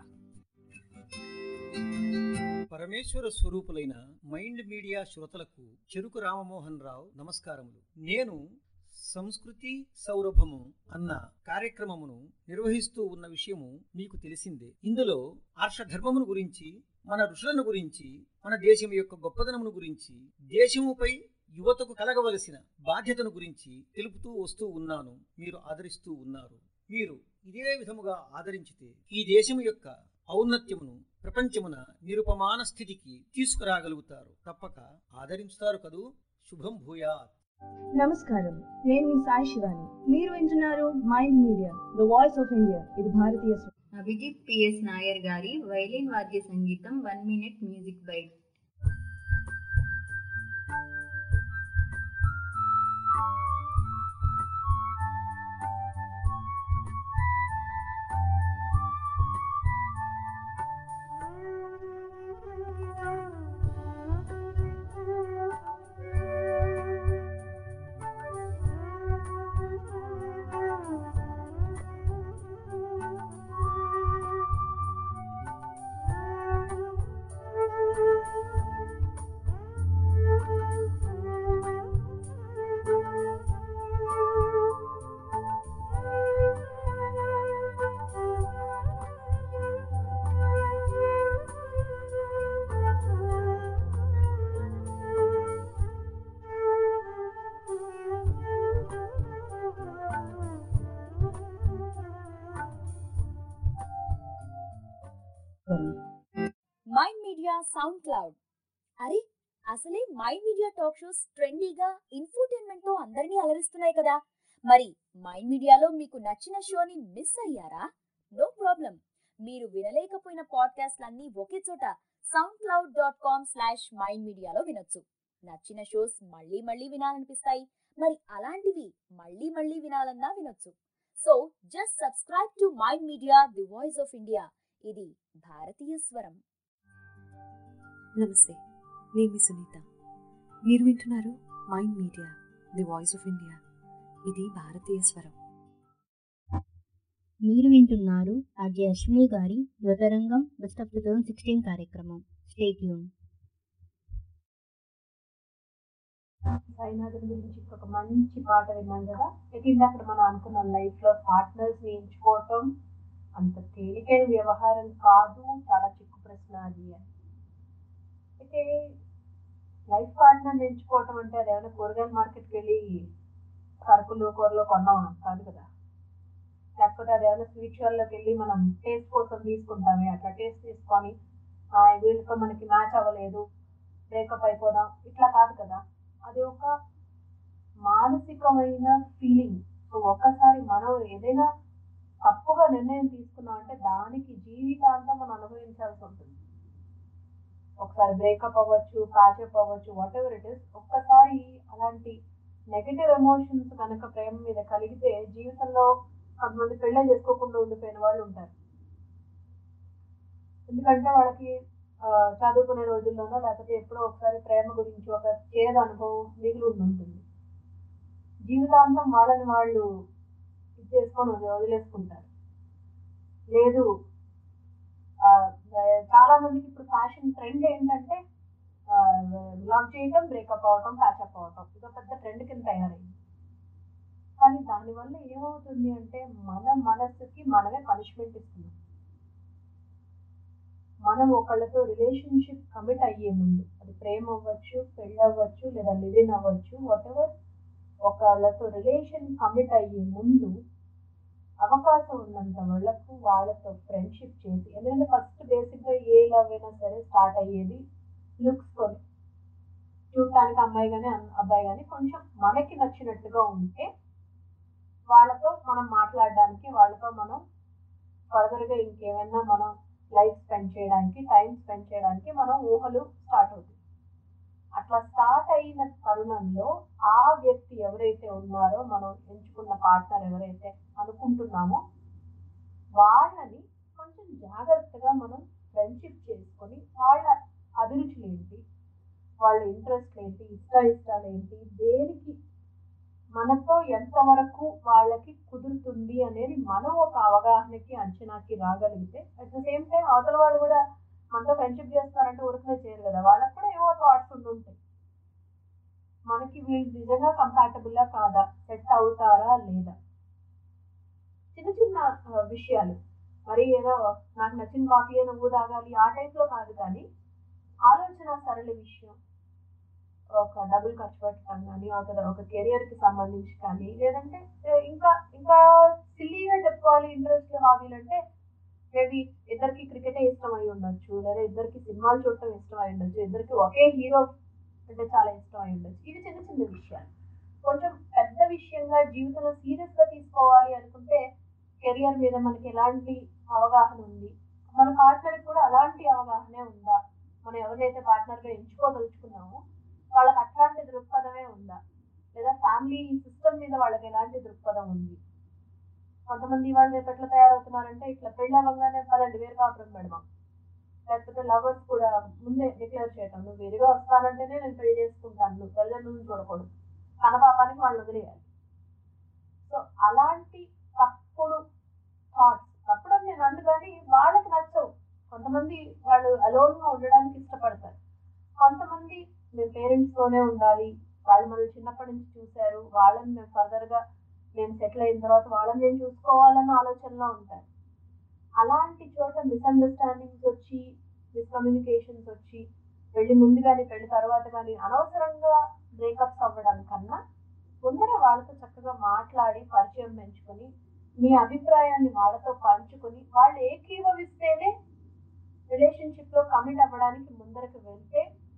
పరమేశ్వర స్వరూపులైన మైండ్ మీడియా శ్రోతలకు చెరుకు రామమోహన్ రావు నమస్కారములు నేను సంస్కృతి సౌరభము అన్న కార్యక్రమమును నిర్వహిస్తూ ఉన్న విషయము మీకు తెలిసిందే ఇందులో ఆర్షధర్మమును గురించి మన ఋషులను గురించి మన దేశం యొక్క గొప్పదనమును గురించి దేశముపై యువతకు కలగవలసిన బాధ్యతను గురించి తెలుపుతూ వస్తూ ఉన్నాను మీరు ఆదరిస్తూ ఉన్నారు మీరు ఇదే విధముగా ఆదరించితే ఈ దేశం యొక్క ఔన్నత్యమును ప్రపంచమున నిరుపమాన స్థితికి తీసుకురాగలుగుతారు తప్పక ఆదరించుతారు కదూ శుభం భూయాత్ నమస్కారం నేను మీ సాయి శివాని మీరు వింటున్నారు mind media the voice of India ఇది భారతీయ స్వ- అభిజిత్ పిఎస్ నాయర్ గారి వైలిన్ వాద్య సంగీతం one minute music bite mind media SoundCloud అరే అసలే మైండ్ మీడియా టాక్ షోస్ ట్రెండీగా ఇన్ఫోటైన్మెంట్ తో అందరినీ అలరిస్తున్నాయి కదా మరి మైండ్ మీడియాలో మీకు నచ్చిన షోని మిస్ అయ్యారా నో ప్రాబ్లం మీరు వినలేకపోయిన పాడ్కాస్ట్లన్నీ ఒకే చోట SoundCloud dot com slash mind మీడియాలో వినొచ్చు నచ్చిన షోస్ మళ్ళీ మళ్ళీ వినాలనిపిస్తాయి మరి అలాంటివి మళ్ళీ మళ్ళీ వినాలన్నా వినొచ్చు so just subscribe to mind media the voice of India ఇది భారతీయ స్వరం నమస్తే నేను మీ సునీత మీరు వింటున్నారు mind media the voice of India ఇది భారతీయ స్వరం మీరు వింటున్నారు ఆర్జే అశ్విని గారి Yuvatarangam best of two thousand sixteen కార్యక్రమం స్టేట్ యూన్ సాయినాథన్ గురించి ఒక మంచి పాట విన్నాం కదా అయితే ఇందాక మనం అనుకున్నాం లైఫ్ లో పార్ట్నర్స్ ని ఎంచుకోవటం అంత తేలికైన వ్యవహారం కాదు చాలా చిక్కు ప్రశ్న అది అని అయితే లైఫ్ పార్ట్నర్ ఎంచుకోవటం అంటే అది ఏమైనా కూరగాయల మార్కెట్కి వెళ్ళి సరుకులు కూరలు కొన్నాం కాదు కదా లేకపోతే అది ఏమైనా స్వీట్ షాల్లోకి వెళ్ళి మనం టేస్ట్ కోసం తీసుకుంటామే అట్లా టేస్ట్ తీసుకొని "ఆ, వీళ్ళతో మనకి మ్యాచ్ అవ్వలేదు బ్రేకప్ అయిపోదాం ఇట్లా కాదు కదా అది ఒక మానసికమైన ఫీలింగ్ సో ఒక్కసారి మనం ఏదైనా తప్పుగా నిర్ణయం తీసుకున్నాం అంటే దానికి జీవితాంతం మనం అనుభవించాల్సి ఉంటుంది ఒకసారి బ్రేకప్ అవ్వచ్చు ప్యాచప్ అవ్వచ్చు వాట్ ఎవర్ ఇట్ ఇస్ ఒక్కసారి అలాంటి నెగటివ్ ఎమోషన్స్ కనుక ప్రేమ మీద కలిగితే జీవితంలో కొంతమంది పెళ్ళే చేసుకోకుండా ఉండిపోయిన వాళ్ళు ఉంటారు ఎందుకంటే వాళ్ళకి ఆ, చదువుకునే రోజుల్లోనో లేకపోతే ఎప్పుడో ఒకసారి ప్రేమ గురించి ఒక చేదు అనుభవం మిగిలి ఉండి ఉంటుంది జీవితాంతం వాళ్ళని వాళ్ళు ఇది చేసుకొని వదిలే- వదిలేసుకుంటారు లేదు ఆ, చాలా మందికి ఇప్పుడు ఫ్యాషన్ ట్రెండ్ ఏంటంటే లవ్ చేయటం బ్రేకప్ అవటం ప్యాచప్ అవటం ఇది ఒక పెద్ద ట్రెండ్ కింద తయారైంది కానీ దానివల్ల ఏమవుతుంది అంటే మన మనస్సుకి మనమే పనిష్మెంట్ ఇస్తున్నాం మనం ఒకళ్ళతో రిలేషన్షిప్ కమిట్ అయ్యే ముందు అది ప్రేమ అవ్వచ్చు పెళ్ళి అవ్వచ్చు లేదా లివిన్ అవ్వచ్చు వాట్ ఎవర్ ఒకళ్ళతో రిలేషన్ కమిట్ అయ్యే ముందు అవకాశం ఉన్నంత వాళ్ళకు వాళ్ళతో ఫ్రెండ్షిప్ చేసి ఎందుకంటే ఫస్ట్ బేసిక్గా ఏ లవ్ అయినా సరే స్టార్ట్ అయ్యేది లుక్స్ తోని చూడటానికి అమ్మాయి కానీ అబ్బాయి కానీ కొంచెం మనకి నచ్చినట్టుగా ఉంటే వాళ్ళతో మనం మాట్లాడడానికి వాళ్ళతో మనం ఫర్దర్గా ఇంకేమైనా మనం లైఫ్ స్పెండ్ చేయడానికి టైం స్పెండ్ చేయడానికి మనం ఊహలు స్టార్ట్ అవుతాయి అట్లా స్టార్ట్ అయిన తరుణంలో ఆ వ్యక్తి ఎవరైతే ఉన్నారో మనం ఎంచుకున్న పార్ట్నర్ ఎవరైతే అనుకుంటున్నామో వాళ్ళని కొంచెం జాగ్రత్తగా మనం ఫ్రెండ్షిప్ చేసుకొని వాళ్ళ అభిరుచులు ఏంటి వాళ్ళ ఇంట్రెస్ట్ ఏంటి ఇష్ట ఇష్టాలు ఏంటి దేనికి మనతో ఎంతవరకు వాళ్ళకి కుదురుతుంది అనేది మనం ఒక అవగాహనకి అంచనాకి రాగలిగితే అట్ ద సేమ్ టైం అవతల వాళ్ళు కూడా మనతో ఫ్రెండ్షిప్ చేస్తున్నారంటే ఊరికనే చేయరు కదా వాళ్ళకి కూడా ఏవో థాట్స్ ఉండుంటాయి మనకి వీళ్ళు నిజంగా కంపాటబుల్లా కాదా సెట్ అవుతారా లేదా చిన్న చిన్న ఆ, విషయాలు మరి ఏదో నాకు నచ్చిన కాఫీ నువ్వు తాగాలి ఆ టైప్లో కాదు కానీ ఆలోచన సరళ విషయం ఒక డబ్బులు ఖర్చు పెట్టడం కానీ ఒక ఒక కెరియర్కి సంబంధించి కానీ లేదంటే ఏ, ఇంకా ఇంకా సిల్లీగా చెప్పుకోవాలి ఇంట్రెస్ట్ హాబీలు అంటే మేబీ ఇద్దరికి క్రికెటే ఇష్టం అయి ఉండొచ్చు లేదా ఇద్దరికి సినిమాలు చూడటం ఇష్టం అయి ఉండొచ్చు ఇద్దరికి ఒకే హీరో అంటే చాలా ఇష్టం అయి ఉండొచ్చు ఇవి చిన్న చిన్న విషయాలు కొంచెం పెద్ద విషయంగా జీవితంలో సీరియస్ గా తీసుకోవాలి అనుకుంటే కెరియర్ మీద మనకి ఎలాంటి అవగాహన ఉంది మన పార్ట్నర్ కూడా అలాంటి అవగాహనే ఉందా మనం ఎవరినైతే పార్ట్నర్ గా ఎంచుకోదలుచుకున్నామో వాళ్ళకి అట్లాంటి దృక్పథమే ఉందా లేదా ఫ్యామిలీ సిస్టమ్ మీద వాళ్ళకి ఎలాంటి దృక్పథం ఉంది కొంతమంది వాళ్ళు రేపు ఎట్లా తయారవుతున్నారంటే ఇట్లా పెళ్ళి అవ్వగానే పదండి వేరు కాపురం పెడదాం లేకపోతే లవర్స్ కూడా ముందే డిక్లేర్ చేయటం నువ్వు వేరుగా వస్తానంటేనే నేను పెళ్లి చేసుకుంటాను నువ్వు తల్లిదండ్రులను చూడకూడదు కన పాపానికి వాళ్ళు వదిలేయాలి సో అలాంటి తప్పుడు థాట్స్ తప్పుడు అని నేను అందుకని వాళ్ళకి నచ్చవు కొంతమంది వాళ్ళు alone గా ఉండడానికి ఇష్టపడతారు కొంతమంది మేము పేరెంట్స్ తోనే ఉండాలి వాళ్ళు మనల్ని చిన్నప్పటి నుంచి చూశారు వాళ్ళని మేము ఫర్దర్ గా నేను సెటిల్ అయిన తర్వాత వాళ్ళని నేను చూసుకోవాలన్న ఆలోచనలో ఉంటారు అలాంటి చోట మిస్అండర్స్టాండింగ్స్ వచ్చి మిస్కమ్యూనికేషన్స్ వచ్చి పెళ్లి ముందు కానీ పెళ్లి తర్వాత కానీ అనవసరంగా బ్రేకప్స్ అవ్వడం కన్నా ముందర వాళ్ళతో చక్కగా మాట్లాడి పరిచయం పెంచుకొని మీ అభిప్రాయాన్ని వాళ్ళతో పంచుకొని వాళ్ళు ఏకీభవిస్తేనే రిలేషన్షిప్ లో కమిట్ అవ్వడానికి ముందరకు వెళ్తే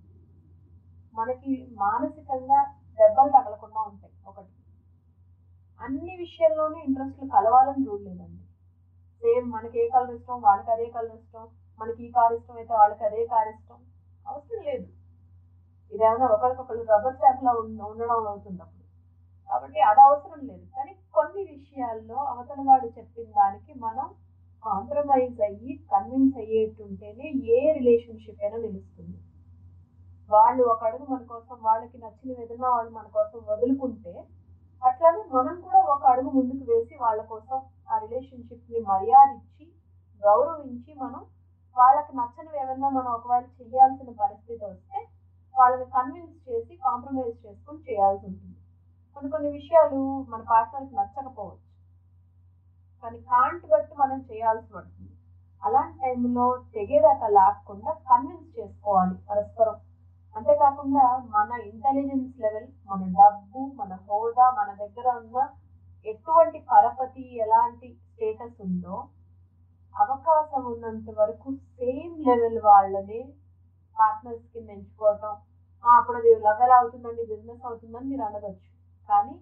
మనకి మానసికంగా దెబ్బలు తగలకుండా ఉంటాయి ఒకటి అన్ని విషయాల్లోనూ ఇంట్రెస్ట్లు కలవాలని రూల్ లేదండి సేమ్ మనకి ఏ కలర్ ఇష్టం వాళ్ళకి అదే కలర్ ఇష్టం మనకి ఈ కార్ ఇష్టం అయితే వాళ్ళకి అదే కార్ ఇష్టం అవసరం లేదు ఇదేమైనా ఒకరికొకరు రబ్బర్ స్టాంప్ లా ఉండ- ఉండడం అవుతుంది అప్పుడు కాబట్టి అది అవసరం లేదు కానీ కొన్ని విషయాల్లో అవతల వాడు చెప్పిన దానికి మనం కాంప్రమైజ్ అయ్యి కన్విన్స్ అయ్యేటుంటేనే ఏ రిలేషన్షిప్ అయినా నిలుస్తుంది వాళ్ళు ఒక అడుగు మన కోసం వాళ్ళకి నచ్చిన ఏదైనా వాళ్ళు మన కోసం వదులుకుంటే అట్లానే మనం కూడా ఒక అడుగు ముందుకు వేసి వాళ్ళ కోసం ఆ రిలేషన్షిప్ ని మర్యాద ఇచ్చి గౌరవించి మనం వాళ్ళకి నచ్చనివి ఏమన్నా మనం ఒకవేళ చేయాల్సిన పరిస్థితి వస్తే వాళ్ళని కన్విన్స్ చేసి కాంప్రమైజ్ చేసుకొని చేయాల్సి ఉంటుంది కొన్ని కొన్ని విషయాలు మన పార్ట్నర్కి నచ్చకపోవచ్చు కానీ కాంట్ బట్టి మనం చేయాల్సి పడుతుంది అలాంటి టైంలో తెగేదాకా లాక్కుండా కన్విన్స్ చేసుకోవాలి పరస్పరం అంతేకాకుండా మన ఇంటెలిజెన్స్ లెవెల్ మన డబ్బు మన హోదా మన దగ్గర ఉన్న ఎటువంటి పరపతి ఎలాంటి స్టేటస్ ఉందో అవకాశం ఉన్నంత వరకు సేమ్ లెవెల్ వాళ్ళని పార్ట్నర్స్ కింద ఎంచుకోవటం "ఆ, అప్పుడు అది లవ్ ఎలా అవుతుందండి బిజినెస్ అవుతుందని మీరు అనవచ్చు కానీ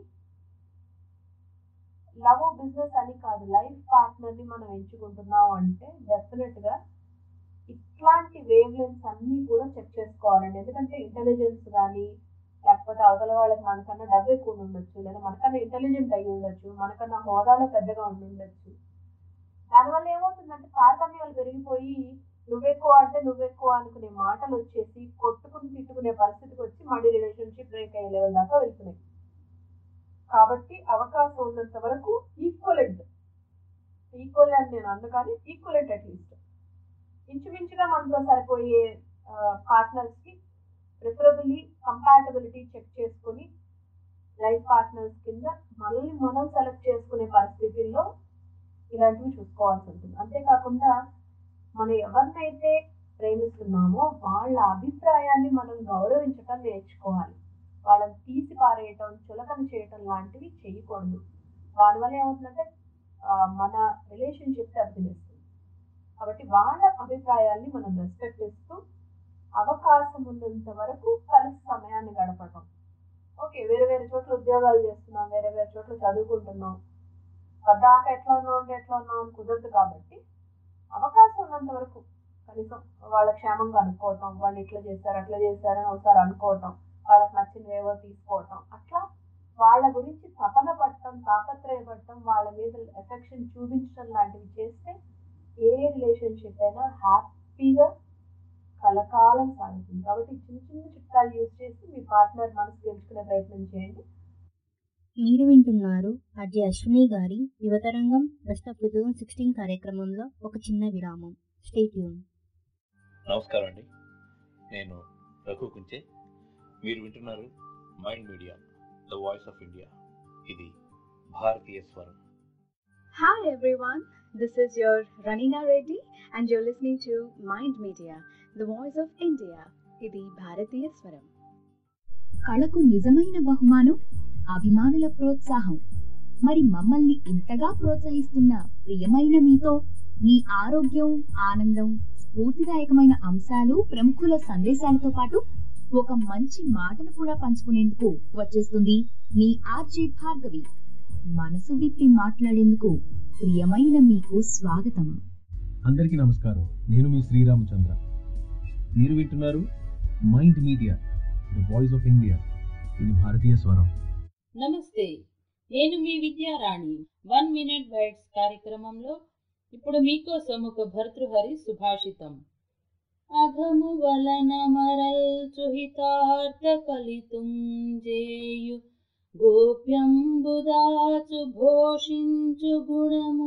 లవ్ బిజినెస్ అని కాదు లైఫ్ పార్ట్నర్ ని మనం ఎంచుకుంటున్నాం అంటే డెఫినెట్ గా ఇట్లాంటి వేవ్ లెన్స్ అన్ని కూడా చెక్ చేసుకోవాలండి ఎందుకంటే ఇంటెలిజెన్స్ కానీ లేకపోతే అవతల వాళ్ళకి మనకన్నా డబ్బు ఎక్కువ ఉండొచ్చు లేదా మనకన్నా ఇంటెలిజెంట్ అయి ఉండొచ్చు మనకన్నా హోదాలో పెద్దగా ఉండి ఉండొచ్చు దానివల్ల ఏమవుతుందంటే తారతమ్యాలు పెరిగిపోయి నువ్వెక్కువ అంటే నువ్వెక్కువ అనుకునే మాటలు వచ్చేసి కొట్టుకుని తిట్టుకునే పరిస్థితికి వచ్చి మళ్ళీ రిలేషన్షిప్ బ్రేక్ అయ్యే లెవెల్ దాకా వెళ్తున్నాయి కాబట్టి అవకాశం ఉన్నంత వరకు ఈక్వలెంట్ ఈక్వల్ అని నేను అందుకని ఈక్వలెంట్ అట్లీస్ట్ ఇంచుమించుగా మనతో సరిపోయే పార్ట్నర్స్ కి ప్రిఫరబుల్లీ కంపాటబిలిటీ చెక్ చేసుకుని లైఫ్ పార్ట్నర్స్ కింద మనల్ని మనం సెలెక్ట్ చేసుకునే పరిస్థితుల్లో ఇలాంటివి చూసుకోవాల్సి ఉంటుంది అంతేకాకుండా మనం ఎవరినైతే ప్రేమిస్తున్నామో వాళ్ళ అభిప్రాయాన్ని మనం గౌరవించటం నేర్చుకోవాలి వాళ్ళని తీసి పారేయటం చులకన చేయటం లాంటివి చేయకూడదు దానివల్ల ఏమవుతుందంటే ఆ, మన రిలేషన్షిప్ దెబ్బతినేస్తుంది కాబట్టి వాళ్ళ అభిప్రాయాల్ని మనం రెస్పెక్ట్ ఇస్తూ అవకాశం ఉన్నంత వరకు కలిసి సమయాన్ని గడపటం ఓకే వేరే వేరే చోట్ల ఉద్యోగాలు చేస్తున్నాం వేరే వేరే చోట్ల చదువుకుంటున్నాం పద్దాక ఎట్లా ఉన్నాం అంటే ఎట్లా ఉన్నాం అని కుదరదు కాబట్టి అవకాశం ఉన్నంత వరకు కనీసం వాళ్ళ క్షేమంగా అనుకోవటం వాళ్ళు ఇట్లా చేశారు అట్లా చేశారని ఒకసారి అనుకోవటం వాళ్ళకి నచ్చినవేవో తీసుకోవటం అట్లా వాళ్ళ గురించి తపన పడటం తాపత్రయపడటం వాళ్ళ మీద ఎఫెక్షన్ చూపించడం లాంటివి చేస్తే ఏ రిలేషన్షిప్ అయినా హ్యాపీగా కలకాలం సాగుతుంది కాబట్టి చిన్న చిన్న చిట్కాలు యూజ్ చేసి మీ పార్ట్నర్ మనసు గెలుచుకునే ప్రయత్నం చేయండి మీరు వింటున్నారు అజయ్ అశ్విని గారి Yuvatarangam best of two thousand sixteen కార్యక్రమంలో ఒక చిన్న విరామం స్టేట్యూన్ నమస్కారం అండి నేను రఘు కుంచే మీరు వింటున్నారు mind media the voice of India ఇది భారతీయ స్వరం Hi everyone, this is your Ranina Reddy and you're listening to Mind Media, the voice of India. ఇది భారతీయ స్వరం కళకు నిజమైన బహుమానం అభిమానుల ప్రోత్సాహం మరి మమ్మల్ని ఇంతగా ప్రోత్సహిస్తున్న ప్రియమైన మీతో మీ ఆరోగ్యం ఆనందం స్ఫూర్తిదాయకమైన అంశాలు ప్రముఖుల సందేశాలతో పాటు ఒక మంచి మాటను కూడా పంచుకునేందుకు వచ్చేస్తుంది మీ ఆర్జే భార్గవి మనసు విప్పి మాట్లాడేందుకు ప్రియమైన మీకు స్వాగతం అందరికీ నమస్కారం నేను మీ శ్రీరామచంద్ర మీరు వింటున్నారు mind media the voice of India ఇది భారతీయ స్వరం నమస్తే నేను మీ విద్యారాణి వన్ మినిట్ బైట్స్ కార్యక్రమంలో ఇప్పుడు మీకోసం ఒక భర్తృహరి సుభాషితం అఘము వలన మరల్చుహితార్థ కలితుం జేయు గోప్యంబుదాచు భోషించు గుణము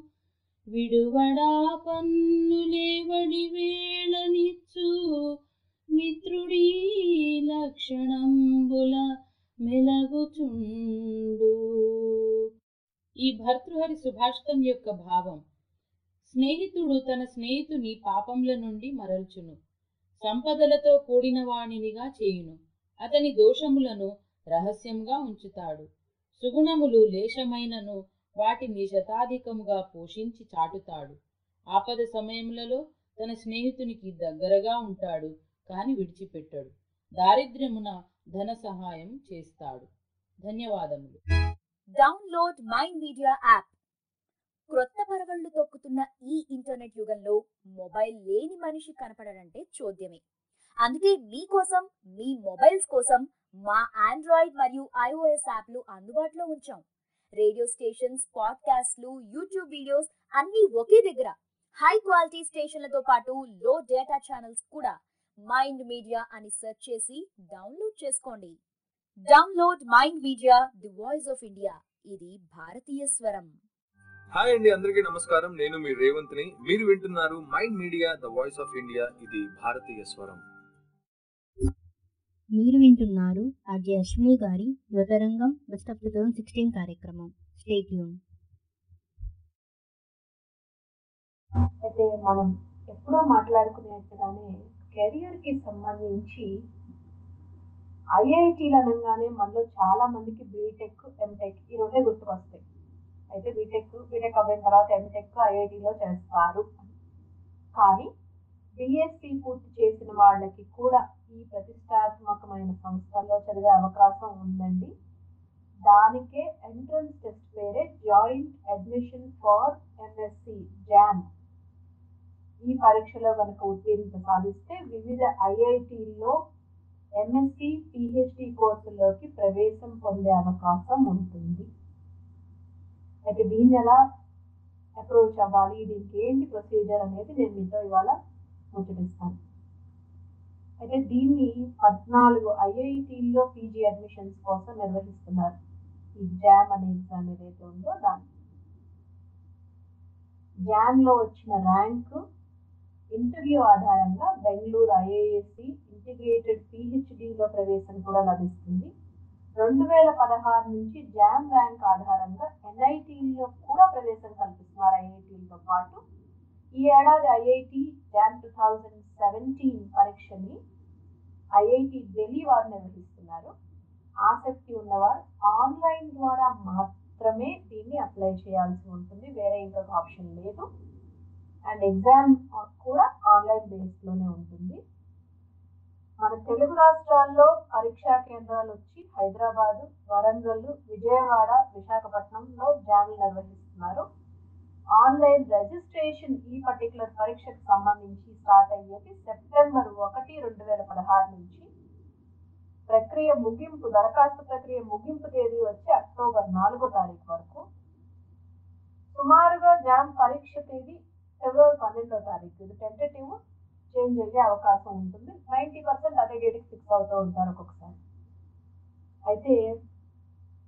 విడువడా పన్నులేవడి వేళనిచ్చు మిత్రుడీ లక్షణంబుల మెలగుచుండు ఈ భర్తృహరి సుభాషితం యొక్క భావం స్నేహితుడు తన స్నేహితుని పాపముల నుండి మరల్చును సంపదలతో కూడిన వాణినిగా చేయును అతని దోషములను రహస్యంగా ఉంచుతాడు సుగుణములు లేశమైనను వాటిని శతాధికముగా పోషించి చాటుతాడు ఆపద సమయములలో తన స్నేహితునికి దగ్గరగా ఉంటాడు కాని విడిచిపెట్టడు దారిద్ర్యమున ధన సహాయం చేస్తాడు ధన్యవాదములు డౌన్లోడ్ మైండ్ మీడియా యాప్ క్రొత్త పరవళ్లు తొక్కుతున్న ఈ ఇంటర్నెట్ యుగంలో మొబైల్ లేని మనిషి కనపడడంటే చోద్యమే అందుకే మీకోసం మీ మొబైల్స్ కోసం మా ఆండ్రాయిడ్ మరియు ఐఓఎస్ యాప్లు అందుబాటులో ఉంచాం రేడియో స్టేషన్స్ పాడ్కాస్ట్లు యూట్యూబ్ వీడియోస్ అన్నీ ఒకే దగ్గర హై క్వాలిటీ స్టేషన్లతో పాటు లో డేటా ఛానల్స్ కూడా మైండ్ మీడియా అని సెర్చ్ చేసి డౌన్లోడ్ చేసుకోండి download mind media the voice of India ఇది భారతీయ స్వరం హాయ్ అండి అందరికీ నమస్కారం నేను మీ రేవంత్ని మీరు వింటున్నారు mind media the voice of India ఇది భారతీయ స్వరం మీరు వింటున్నారు అజయ్ అశ్విని గారి Yuvatarangam best of two thousand sixteen కార్యక్రమం స్టేట్యూన్ అయితే మనం ఎప్పుడో మాట్లాడుకునేట్టుగానే కెరియర్కి సంబంధించి ఐఐటీలు అనగానే మనలో చాలా మందికి బీటెక్ ఎంటెక్ ఈ రెండే గుర్తుకొస్తాయి అయితే బీటెక్ బీటెక్ అయిన తర్వాత ఎంటెక్ ఐఐటీలో చేస్తారు కానీ బిఎస్సి పూర్తి చేసిన వాళ్ళకి కూడా ఈ ప్రతిష్టాత్మకమైన సంస్థల్లో చదివే అవకాశం ఉందండి దానికే ఎంట్రన్స్ టెస్ట్ పేరే joint admission for MSc JAM ఈ పరీక్షలో కనుక ఉత్తీర్ణత సాధిస్తే వివిధ ఐఐటీల్లో ఎంఎస్సి పిహెచ్డి కోర్సుల్లోకి ప్రవేశం పొందే అవకాశం ఉంటుంది అయితే దీన్ని ఎలా అప్రోచ్ అవ్వాలి దీనికి ఏంటి ప్రొసీజర్ అనేది నేను మీతో ఇవాళ ముచ్చటిస్తాను అయితే దీన్ని పద్నాలుగు ఐఐటీల్లో పీజీ అడ్మిషన్స్ కోసం నిర్వహిస్తున్నారు ఈ జామ్ అనే ఎగ్జామ్ ఏదైతే ఉందో దాన్ని జామ్లో వచ్చిన ర్యాంకు ఇంటర్వ్యూ ఆధారంగా బెంగళూరు ఐఏఎస్సి ఇంటిగ్రేటెడ్ పిహెచ్డిలో ప్రవేశం కూడా లభిస్తుంది రెండు వేల పదహారు నుంచి జామ్ ర్యాంక్ ఆధారంగా ఎన్ఐటీలో కూడా ప్రవేశం కల్పిస్తున్నారు ఐఐటీలతో పాటు ఈ ఏడాది IIT JAM two thousand seventeen పరీక్షని ఐఐటి ఢిల్లీ వారు నిర్వహిస్తున్నారు ఆసక్తి ఉన్నవారు ఆన్లైన్ ద్వారా మాత్రమే దీన్ని అప్లై చేయాల్సి ఉంటుంది వేరే ఇంకొక ఆప్షన్ లేదు అండ్ ఎగ్జామ్ కూడా ఆన్లైన్ బేస్లోనే ఉంటుంది మన తెలుగు రాష్ట్రాల్లో పరీక్షా కేంద్రాలు వచ్చి హైదరాబాదు వరంగల్ విజయవాడ విశాఖపట్నంలో జామ్లు నిర్వహిస్తున్నారు ఆన్లైన్ రిజిస్ట్రేషన్ ఈ పర్టికులర్ పరీక్షకు సంబంధించి స్టార్ట్ అయ్యేది సెప్టెంబర్ ఒకటి రెండు వేల పదహారు నుంచి ప్రక్రియ ముగింపు దరఖాస్తు ప్రక్రియ ముగింపు తేదీ వచ్చి అక్టోబర్ నాలుగో తారీఖు వరకు సుమారుగా జామ్ పరీక్ష తేదీ ఫిబ్రవరి పన్నెండో తారీఖు ఇది టెంటేటివ్ చేంజ్ అయ్యే అవకాశం ఉంటుంది నైంటీ పర్సెంట్ అదే డేట్కి ఫిక్స్ అవుతూ ఉంటారు ఒక్కొక్కసారి అయితే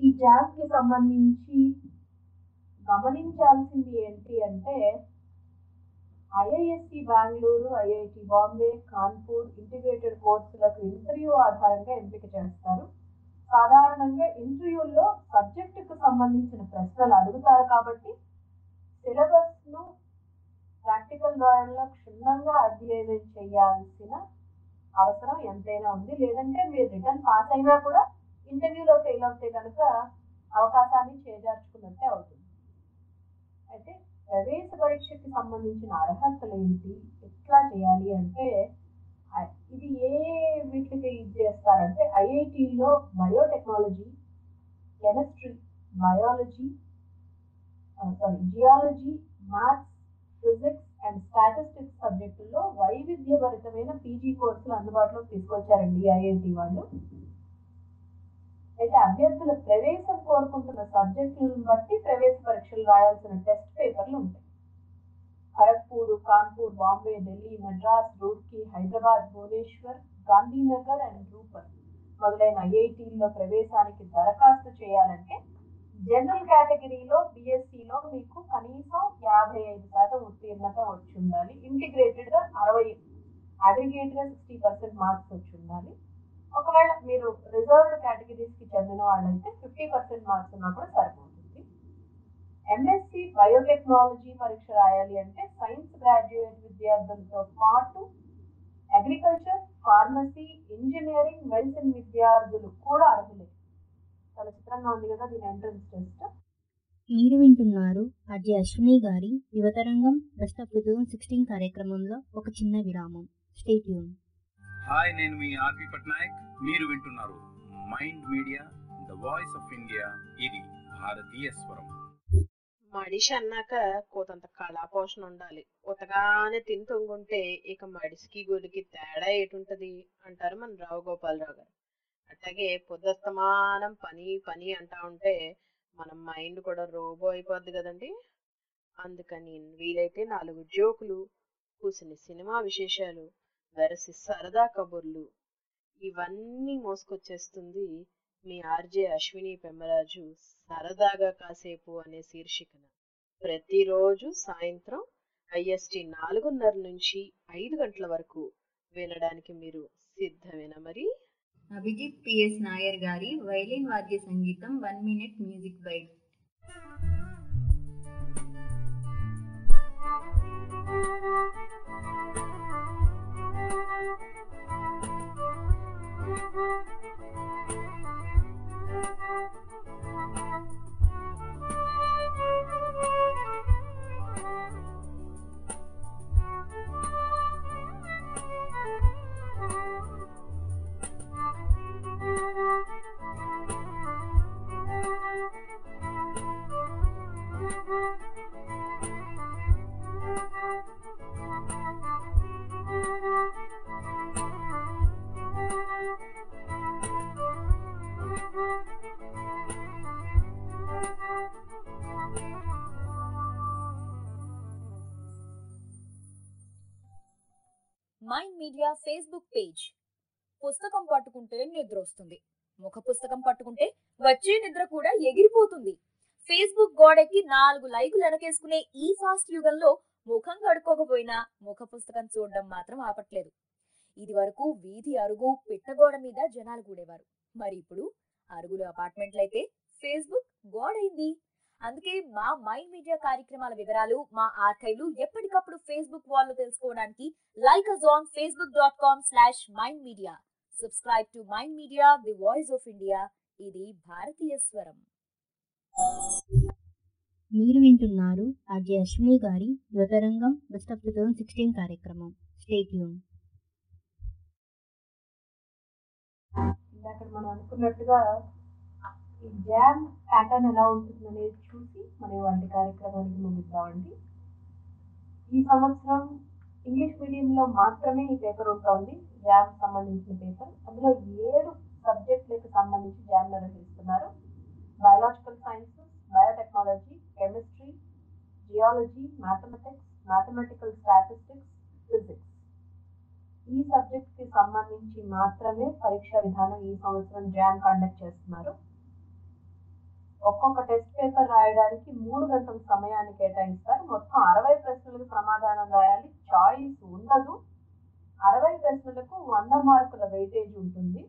ఈ జాబ్కి సంబంధించి గమనించాల్సింది ఏంటి అంటే IISc Bengaluru IIT Bombay Kanpur integrated కోర్సులకు ఇంటర్వ్యూ ఆధారంగా ఎంపిక చేస్తారు సాధారణంగా ఇంటర్వ్యూల్లో సబ్జెక్టుకు సంబంధించిన ప్రశ్నలు అడుగుతారు కాబట్టి సిలబస్ను ప్రాక్టికల్ ద్వారా క్షుణ్ణంగా అధ్యయనం చేయాల్సిన అవసరం ఎంతైనా ఉంది లేదంటే మీరు రిటర్న్ పాస్ అయినా కూడా ఇంటర్వ్యూలో ఫెయిల్ అవుతే కనుక అవకాశాన్ని చేజార్చుకున్నట్టే అవుతుంది అయితే ప్రవేశ పరీక్షకి సంబంధించిన అర్హతలు ఏంటి ఎట్లా చేయాలి అంటే ఆ- ఇది ఏ వీటికి ఇది చేస్తారంటే ఐఐటిలో biotechnology chemistry biology sorry geology maths physics and statistics సబ్జెక్టుల్లో వైవిధ్యభరితమైన పీజీ కోర్సులు అందుబాటులోకి తీసుకొచ్చారండి ఐఐటి వాళ్ళు అయితే అభ్యర్థుల ప్రవేశం కోరుకుంటున్న సబ్జెక్టులను బట్టి ప్రవేశ పరీక్షలు రాయాల్సిన టెస్ట్ పేపర్లు ఉంటాయి ఖరగ్పూర్ కాన్పూర్ బాంబే ఢిల్లీ మద్రాస్ రూర్కీ హైదరాబాద్ భువనేశ్వర్ గాంధీనగర్ అండ్ రూపర్ మొదలైన ఐఐటీల్లో ప్రవేశానికి దరఖాస్తు చేయాలంటే జనరల్ కేటగిరీలో బిఎస్సిలో మీకు కనీసం యాభై ఐదు శాతం ఉత్తీర్ణత వచ్చి ఉండాలి ఇంటిగ్రేటెడ్ గా అరవై అగ్రిగేట్ గా సిక్స్టీ పర్సెంట్ మార్క్స్ వచ్చి ఉండాలి ఒకవేళ మీరు రిజర్వ్డ్ కేటగిరీస్ కి చెందిన వాళ్ళైతే ఫిఫ్టీ పర్సెంట్ మార్క్స్ ఉన్నా కూడా సరిపోతుంది ఎంఎస్సి బయోటెక్నాలజీ పరీక్ష రాయాలి అంటే సైన్స్ గ్రాడ్యుయేట్ విద్యార్థులతో పాటు అగ్రికల్చర్ ఫార్మసీ ఇంజనీరింగ్ మెడిసిన్ విద్యార్థులు కూడా అర్హులే చాలా చిత్రంగా ఉంది కదా దీని ఎంట్రన్స్ టెస్ట్ మీరు వింటున్నారు అజయ్ అశ్విని గారి Yuvatarangam best of two thousand sixteen కార్యక్రమంలో ఒక చిన్న విరామం స్టేట్ యూన్ హాయ్ నేను మీ ఆర్పి పట్నాయక్ మీరు వింటున్నారు mind media the voice of India ఇది భారతీయ స్వరం మడిషి అన్నాక కోతంత కళాపోషణ ఉండాలి ఉతగానే తిని తొంగుంటే ఇక మడిసికి గుడికి తేడా ఏటుంటది అంటారు మన రావు గోపాలరావు గారు అట్లాగే పొద్దుస్తమానం పని పని అంటా ఉంటే మన మైండ్ కూడా రోబో అయిపోద్ది కదండి అందుకని వీలైతే నాలుగు జోకులు కూసిన సినిమా విశేషాలు వెరసి సరదా కబుర్లు ఇవన్నీ మోసుకొచ్చేస్తుంది మీ ఆర్జే అశ్విని పెమ్మరాజు సరదాగా కాసేపు అనే శీర్షికన ప్రతిరోజు సాయంత్రం ఐఎస్టి నాలుగున్నర నుంచి ఐదు గంటల వరకు వినడానికి మీరు సిద్ధమేనా మరి అభిజిత్ పిఎస్ నాయర్ గారి వైలిన్ వాద్య సంగీతం one minute music bite mind media Facebook page పుస్తకం పట్టుకుంటే నిద్ర వస్తుంది ముఖ పుస్తకం పట్టుకుంటే వచ్చే నిద్ర కూడా ఎగిరిపోతుంది ఫేస్బుక్ గోడెక్కి నాలుగు లైకులు వెనకేసుకునే ఈ ఫాస్ట్ యుగంలో ముఖం కడుక్కోకపోయినా ముఖ పుస్తకం చూడడం మాత్రం ఆపట్లేదు ఇది వరకు వీధి అరుగు పిట్టగోడ మీద జనాలు కూడేవారు మరి ఇప్పుడు అరుగులు అపార్ట్మెంట్లయితే ఫేస్బుక్ గోడైంది అందుకే మా మైండ్ మీడియా కార్యక్రమాల వివరాలు మా ఆర్కైవ్లు ఎప్పటికప్పుడు ఫేస్బుక్ వాళ్ళు తెలుసుకోవడానికి like us on Facebook dot com slash mind media subscribe to mind media the voice of India ఇది భారతీయ స్వరం మీరు వింటున్నారు అజయ్ అశ్విని గారి Yuvatarangam best of two thousand sixteen కార్యక్రమం స్టేట్ యూన్ ఇందాక మనం అనుకున్నట్టుగా ఈ జామ్ ప్యాటర్న్ ఎలా ఉంటుంది అనేది చూసి మనం వంటి కార్యక్రమానికి ముగిద్దామండి ఈ సంవత్సరం ఇంగ్లీష్ మీడియంలో మాత్రమే ఈ పేపర్ ఉంటుంది జామ్ సంబంధించిన పేపర్ అందులో ఏడు సబ్జెక్టులకు సంబంధించి జామ్ నిర్వహిస్తున్నారు biological sciences biotechnology chemistry geology mathematics mathematical statistics physics ఈ సబ్జెక్ట్ కి సంబంధించి మాత్రమే పరీక్షా విధానం ఈ సంవత్సరం జామ్ కండక్ట్ చేస్తున్నారు ఒక్కొక్క టెస్ట్ పేపర్ రాయడానికి మూడు గంటల సమయాన్ని కేటాయిస్తారు మొత్తం అరవై ప్రశ్నలకు సమాధానం రాయాలి చాయిస్ ఉండదు అరవై ప్రశ్నలకు వంద మార్కుల వెయిటేజ్ ఉంటుంది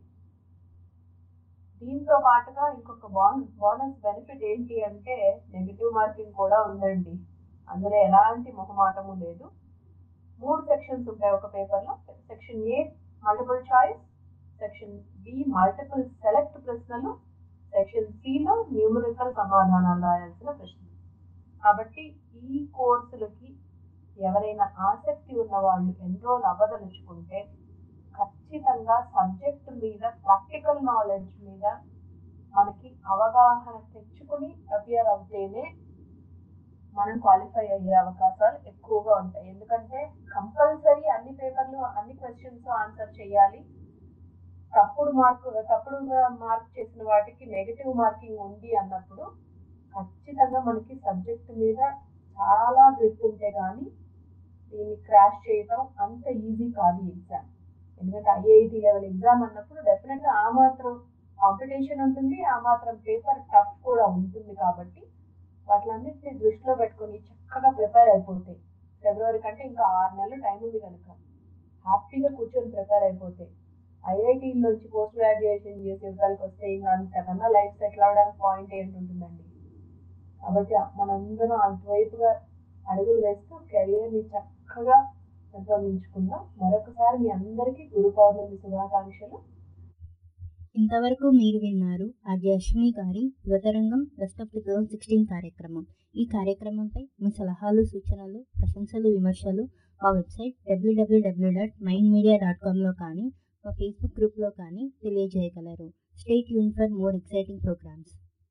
దీంతో పాటుగా ఇంకొక బోనస్ బోనస్ బెనిఫిట్ ఏంటి అంటే నెగిటివ్ మార్కింగ్ కూడా ఉందండి అందులో ఎలాంటి మొహమాటము లేదు మూడు సెక్షన్స్ ఉంటాయి ఒక పేపర్లో section A multiple choice section B multiple select ప్రశ్నలు సెక్షన్ సిలో న్యూమరికల్ సమాధానాలు రాయాల్సిన ప్రశ్నలు కాబట్టి ఈ కోర్సులకి ఎవరైనా ఆసక్తి ఉన్న వాళ్ళు ఎన్రోల్ అవ్వదలుచుకుంటే ఖచ్చితంగా సబ్జెక్ట్ మీద ప్రాక్టికల్ నాలెడ్జ్ మీద మనకి అవగాహన తెచ్చుకుని అపియర్ అవుతేనే మనం క్వాలిఫై అయ్యే అవకాశాలు ఎక్కువగా ఉంటాయి ఎందుకంటే కంపల్సరీ అన్ని పేపర్లు అన్ని క్వశ్చన్స్ ఆన్సర్ చేయాలి తప్పుడు మార్కు తప్పుడుగా మార్క్ చేసిన వాటికి నెగిటివ్ మార్కింగ్ ఉంది అన్నప్పుడు ఖచ్చితంగా మనకి సబ్జెక్ట్ మీద చాలా గ్రిప్ ఉంటే కానీ దీన్ని క్రాష్ చేయటం అంత ఈజీ కాదు ఎగ్జామ్ ఎందుకంటే ఐఐటి లెవెల్ ఎగ్జామ్ అన్నప్పుడు డెఫినెట్గా ఆ మాత్రం కాంపిటీషన్ ఉంటుంది ఆ మాత్రం పేపర్ టఫ్ కూడా ఉంటుంది కాబట్టి వాటిలన్నింటినీ దృష్టిలో పెట్టుకొని చక్కగా ప్రిపేర్ అయిపోతాయి ఫిబ్రవరి కంటే ఇంకా ఆరు నెలలు టైం ఉంది కనుక హ్యాపీగా కూర్చొని ప్రిపేర్ అయిపోతాయి ఐఐటీలోంచి పోస్ట్ గ్రాడ్యుయేషన్ చేసి ఇవ్వడానికి వస్తే ఇంకా అంతకన్నా లైఫ్ సెటిల్ అవడానికి పాయింట్ ఏంటి ఉంటుందండి కాబట్టి మనందరం అటువైపుగా అడుగులు వేస్తూ కెరియర్ని చక్కగా పెంపొందించుకుందాం మరొకసారి మీ అందరికీ గురు పౌర్ణమి శుభాకాంక్షలు ఇంతవరకు మీరు విన్నారు ఆర్జే అశ్విని గారి Yuvatarangam best of two thousand sixteen కార్యక్రమం ఈ కార్యక్రమంపై మీ సలహాలు సూచనలు ప్రశంసలు విమర్శలు మా website WWW dot mind media dot కామ్లో కానీ మా ఫేస్బుక్ గ్రూప్లో కానీ తెలియజేయగలరు స్టేట్ యూన్ for more exciting programmes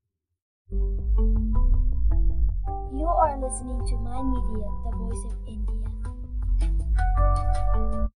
You are listening to Mind Media, the voice of India.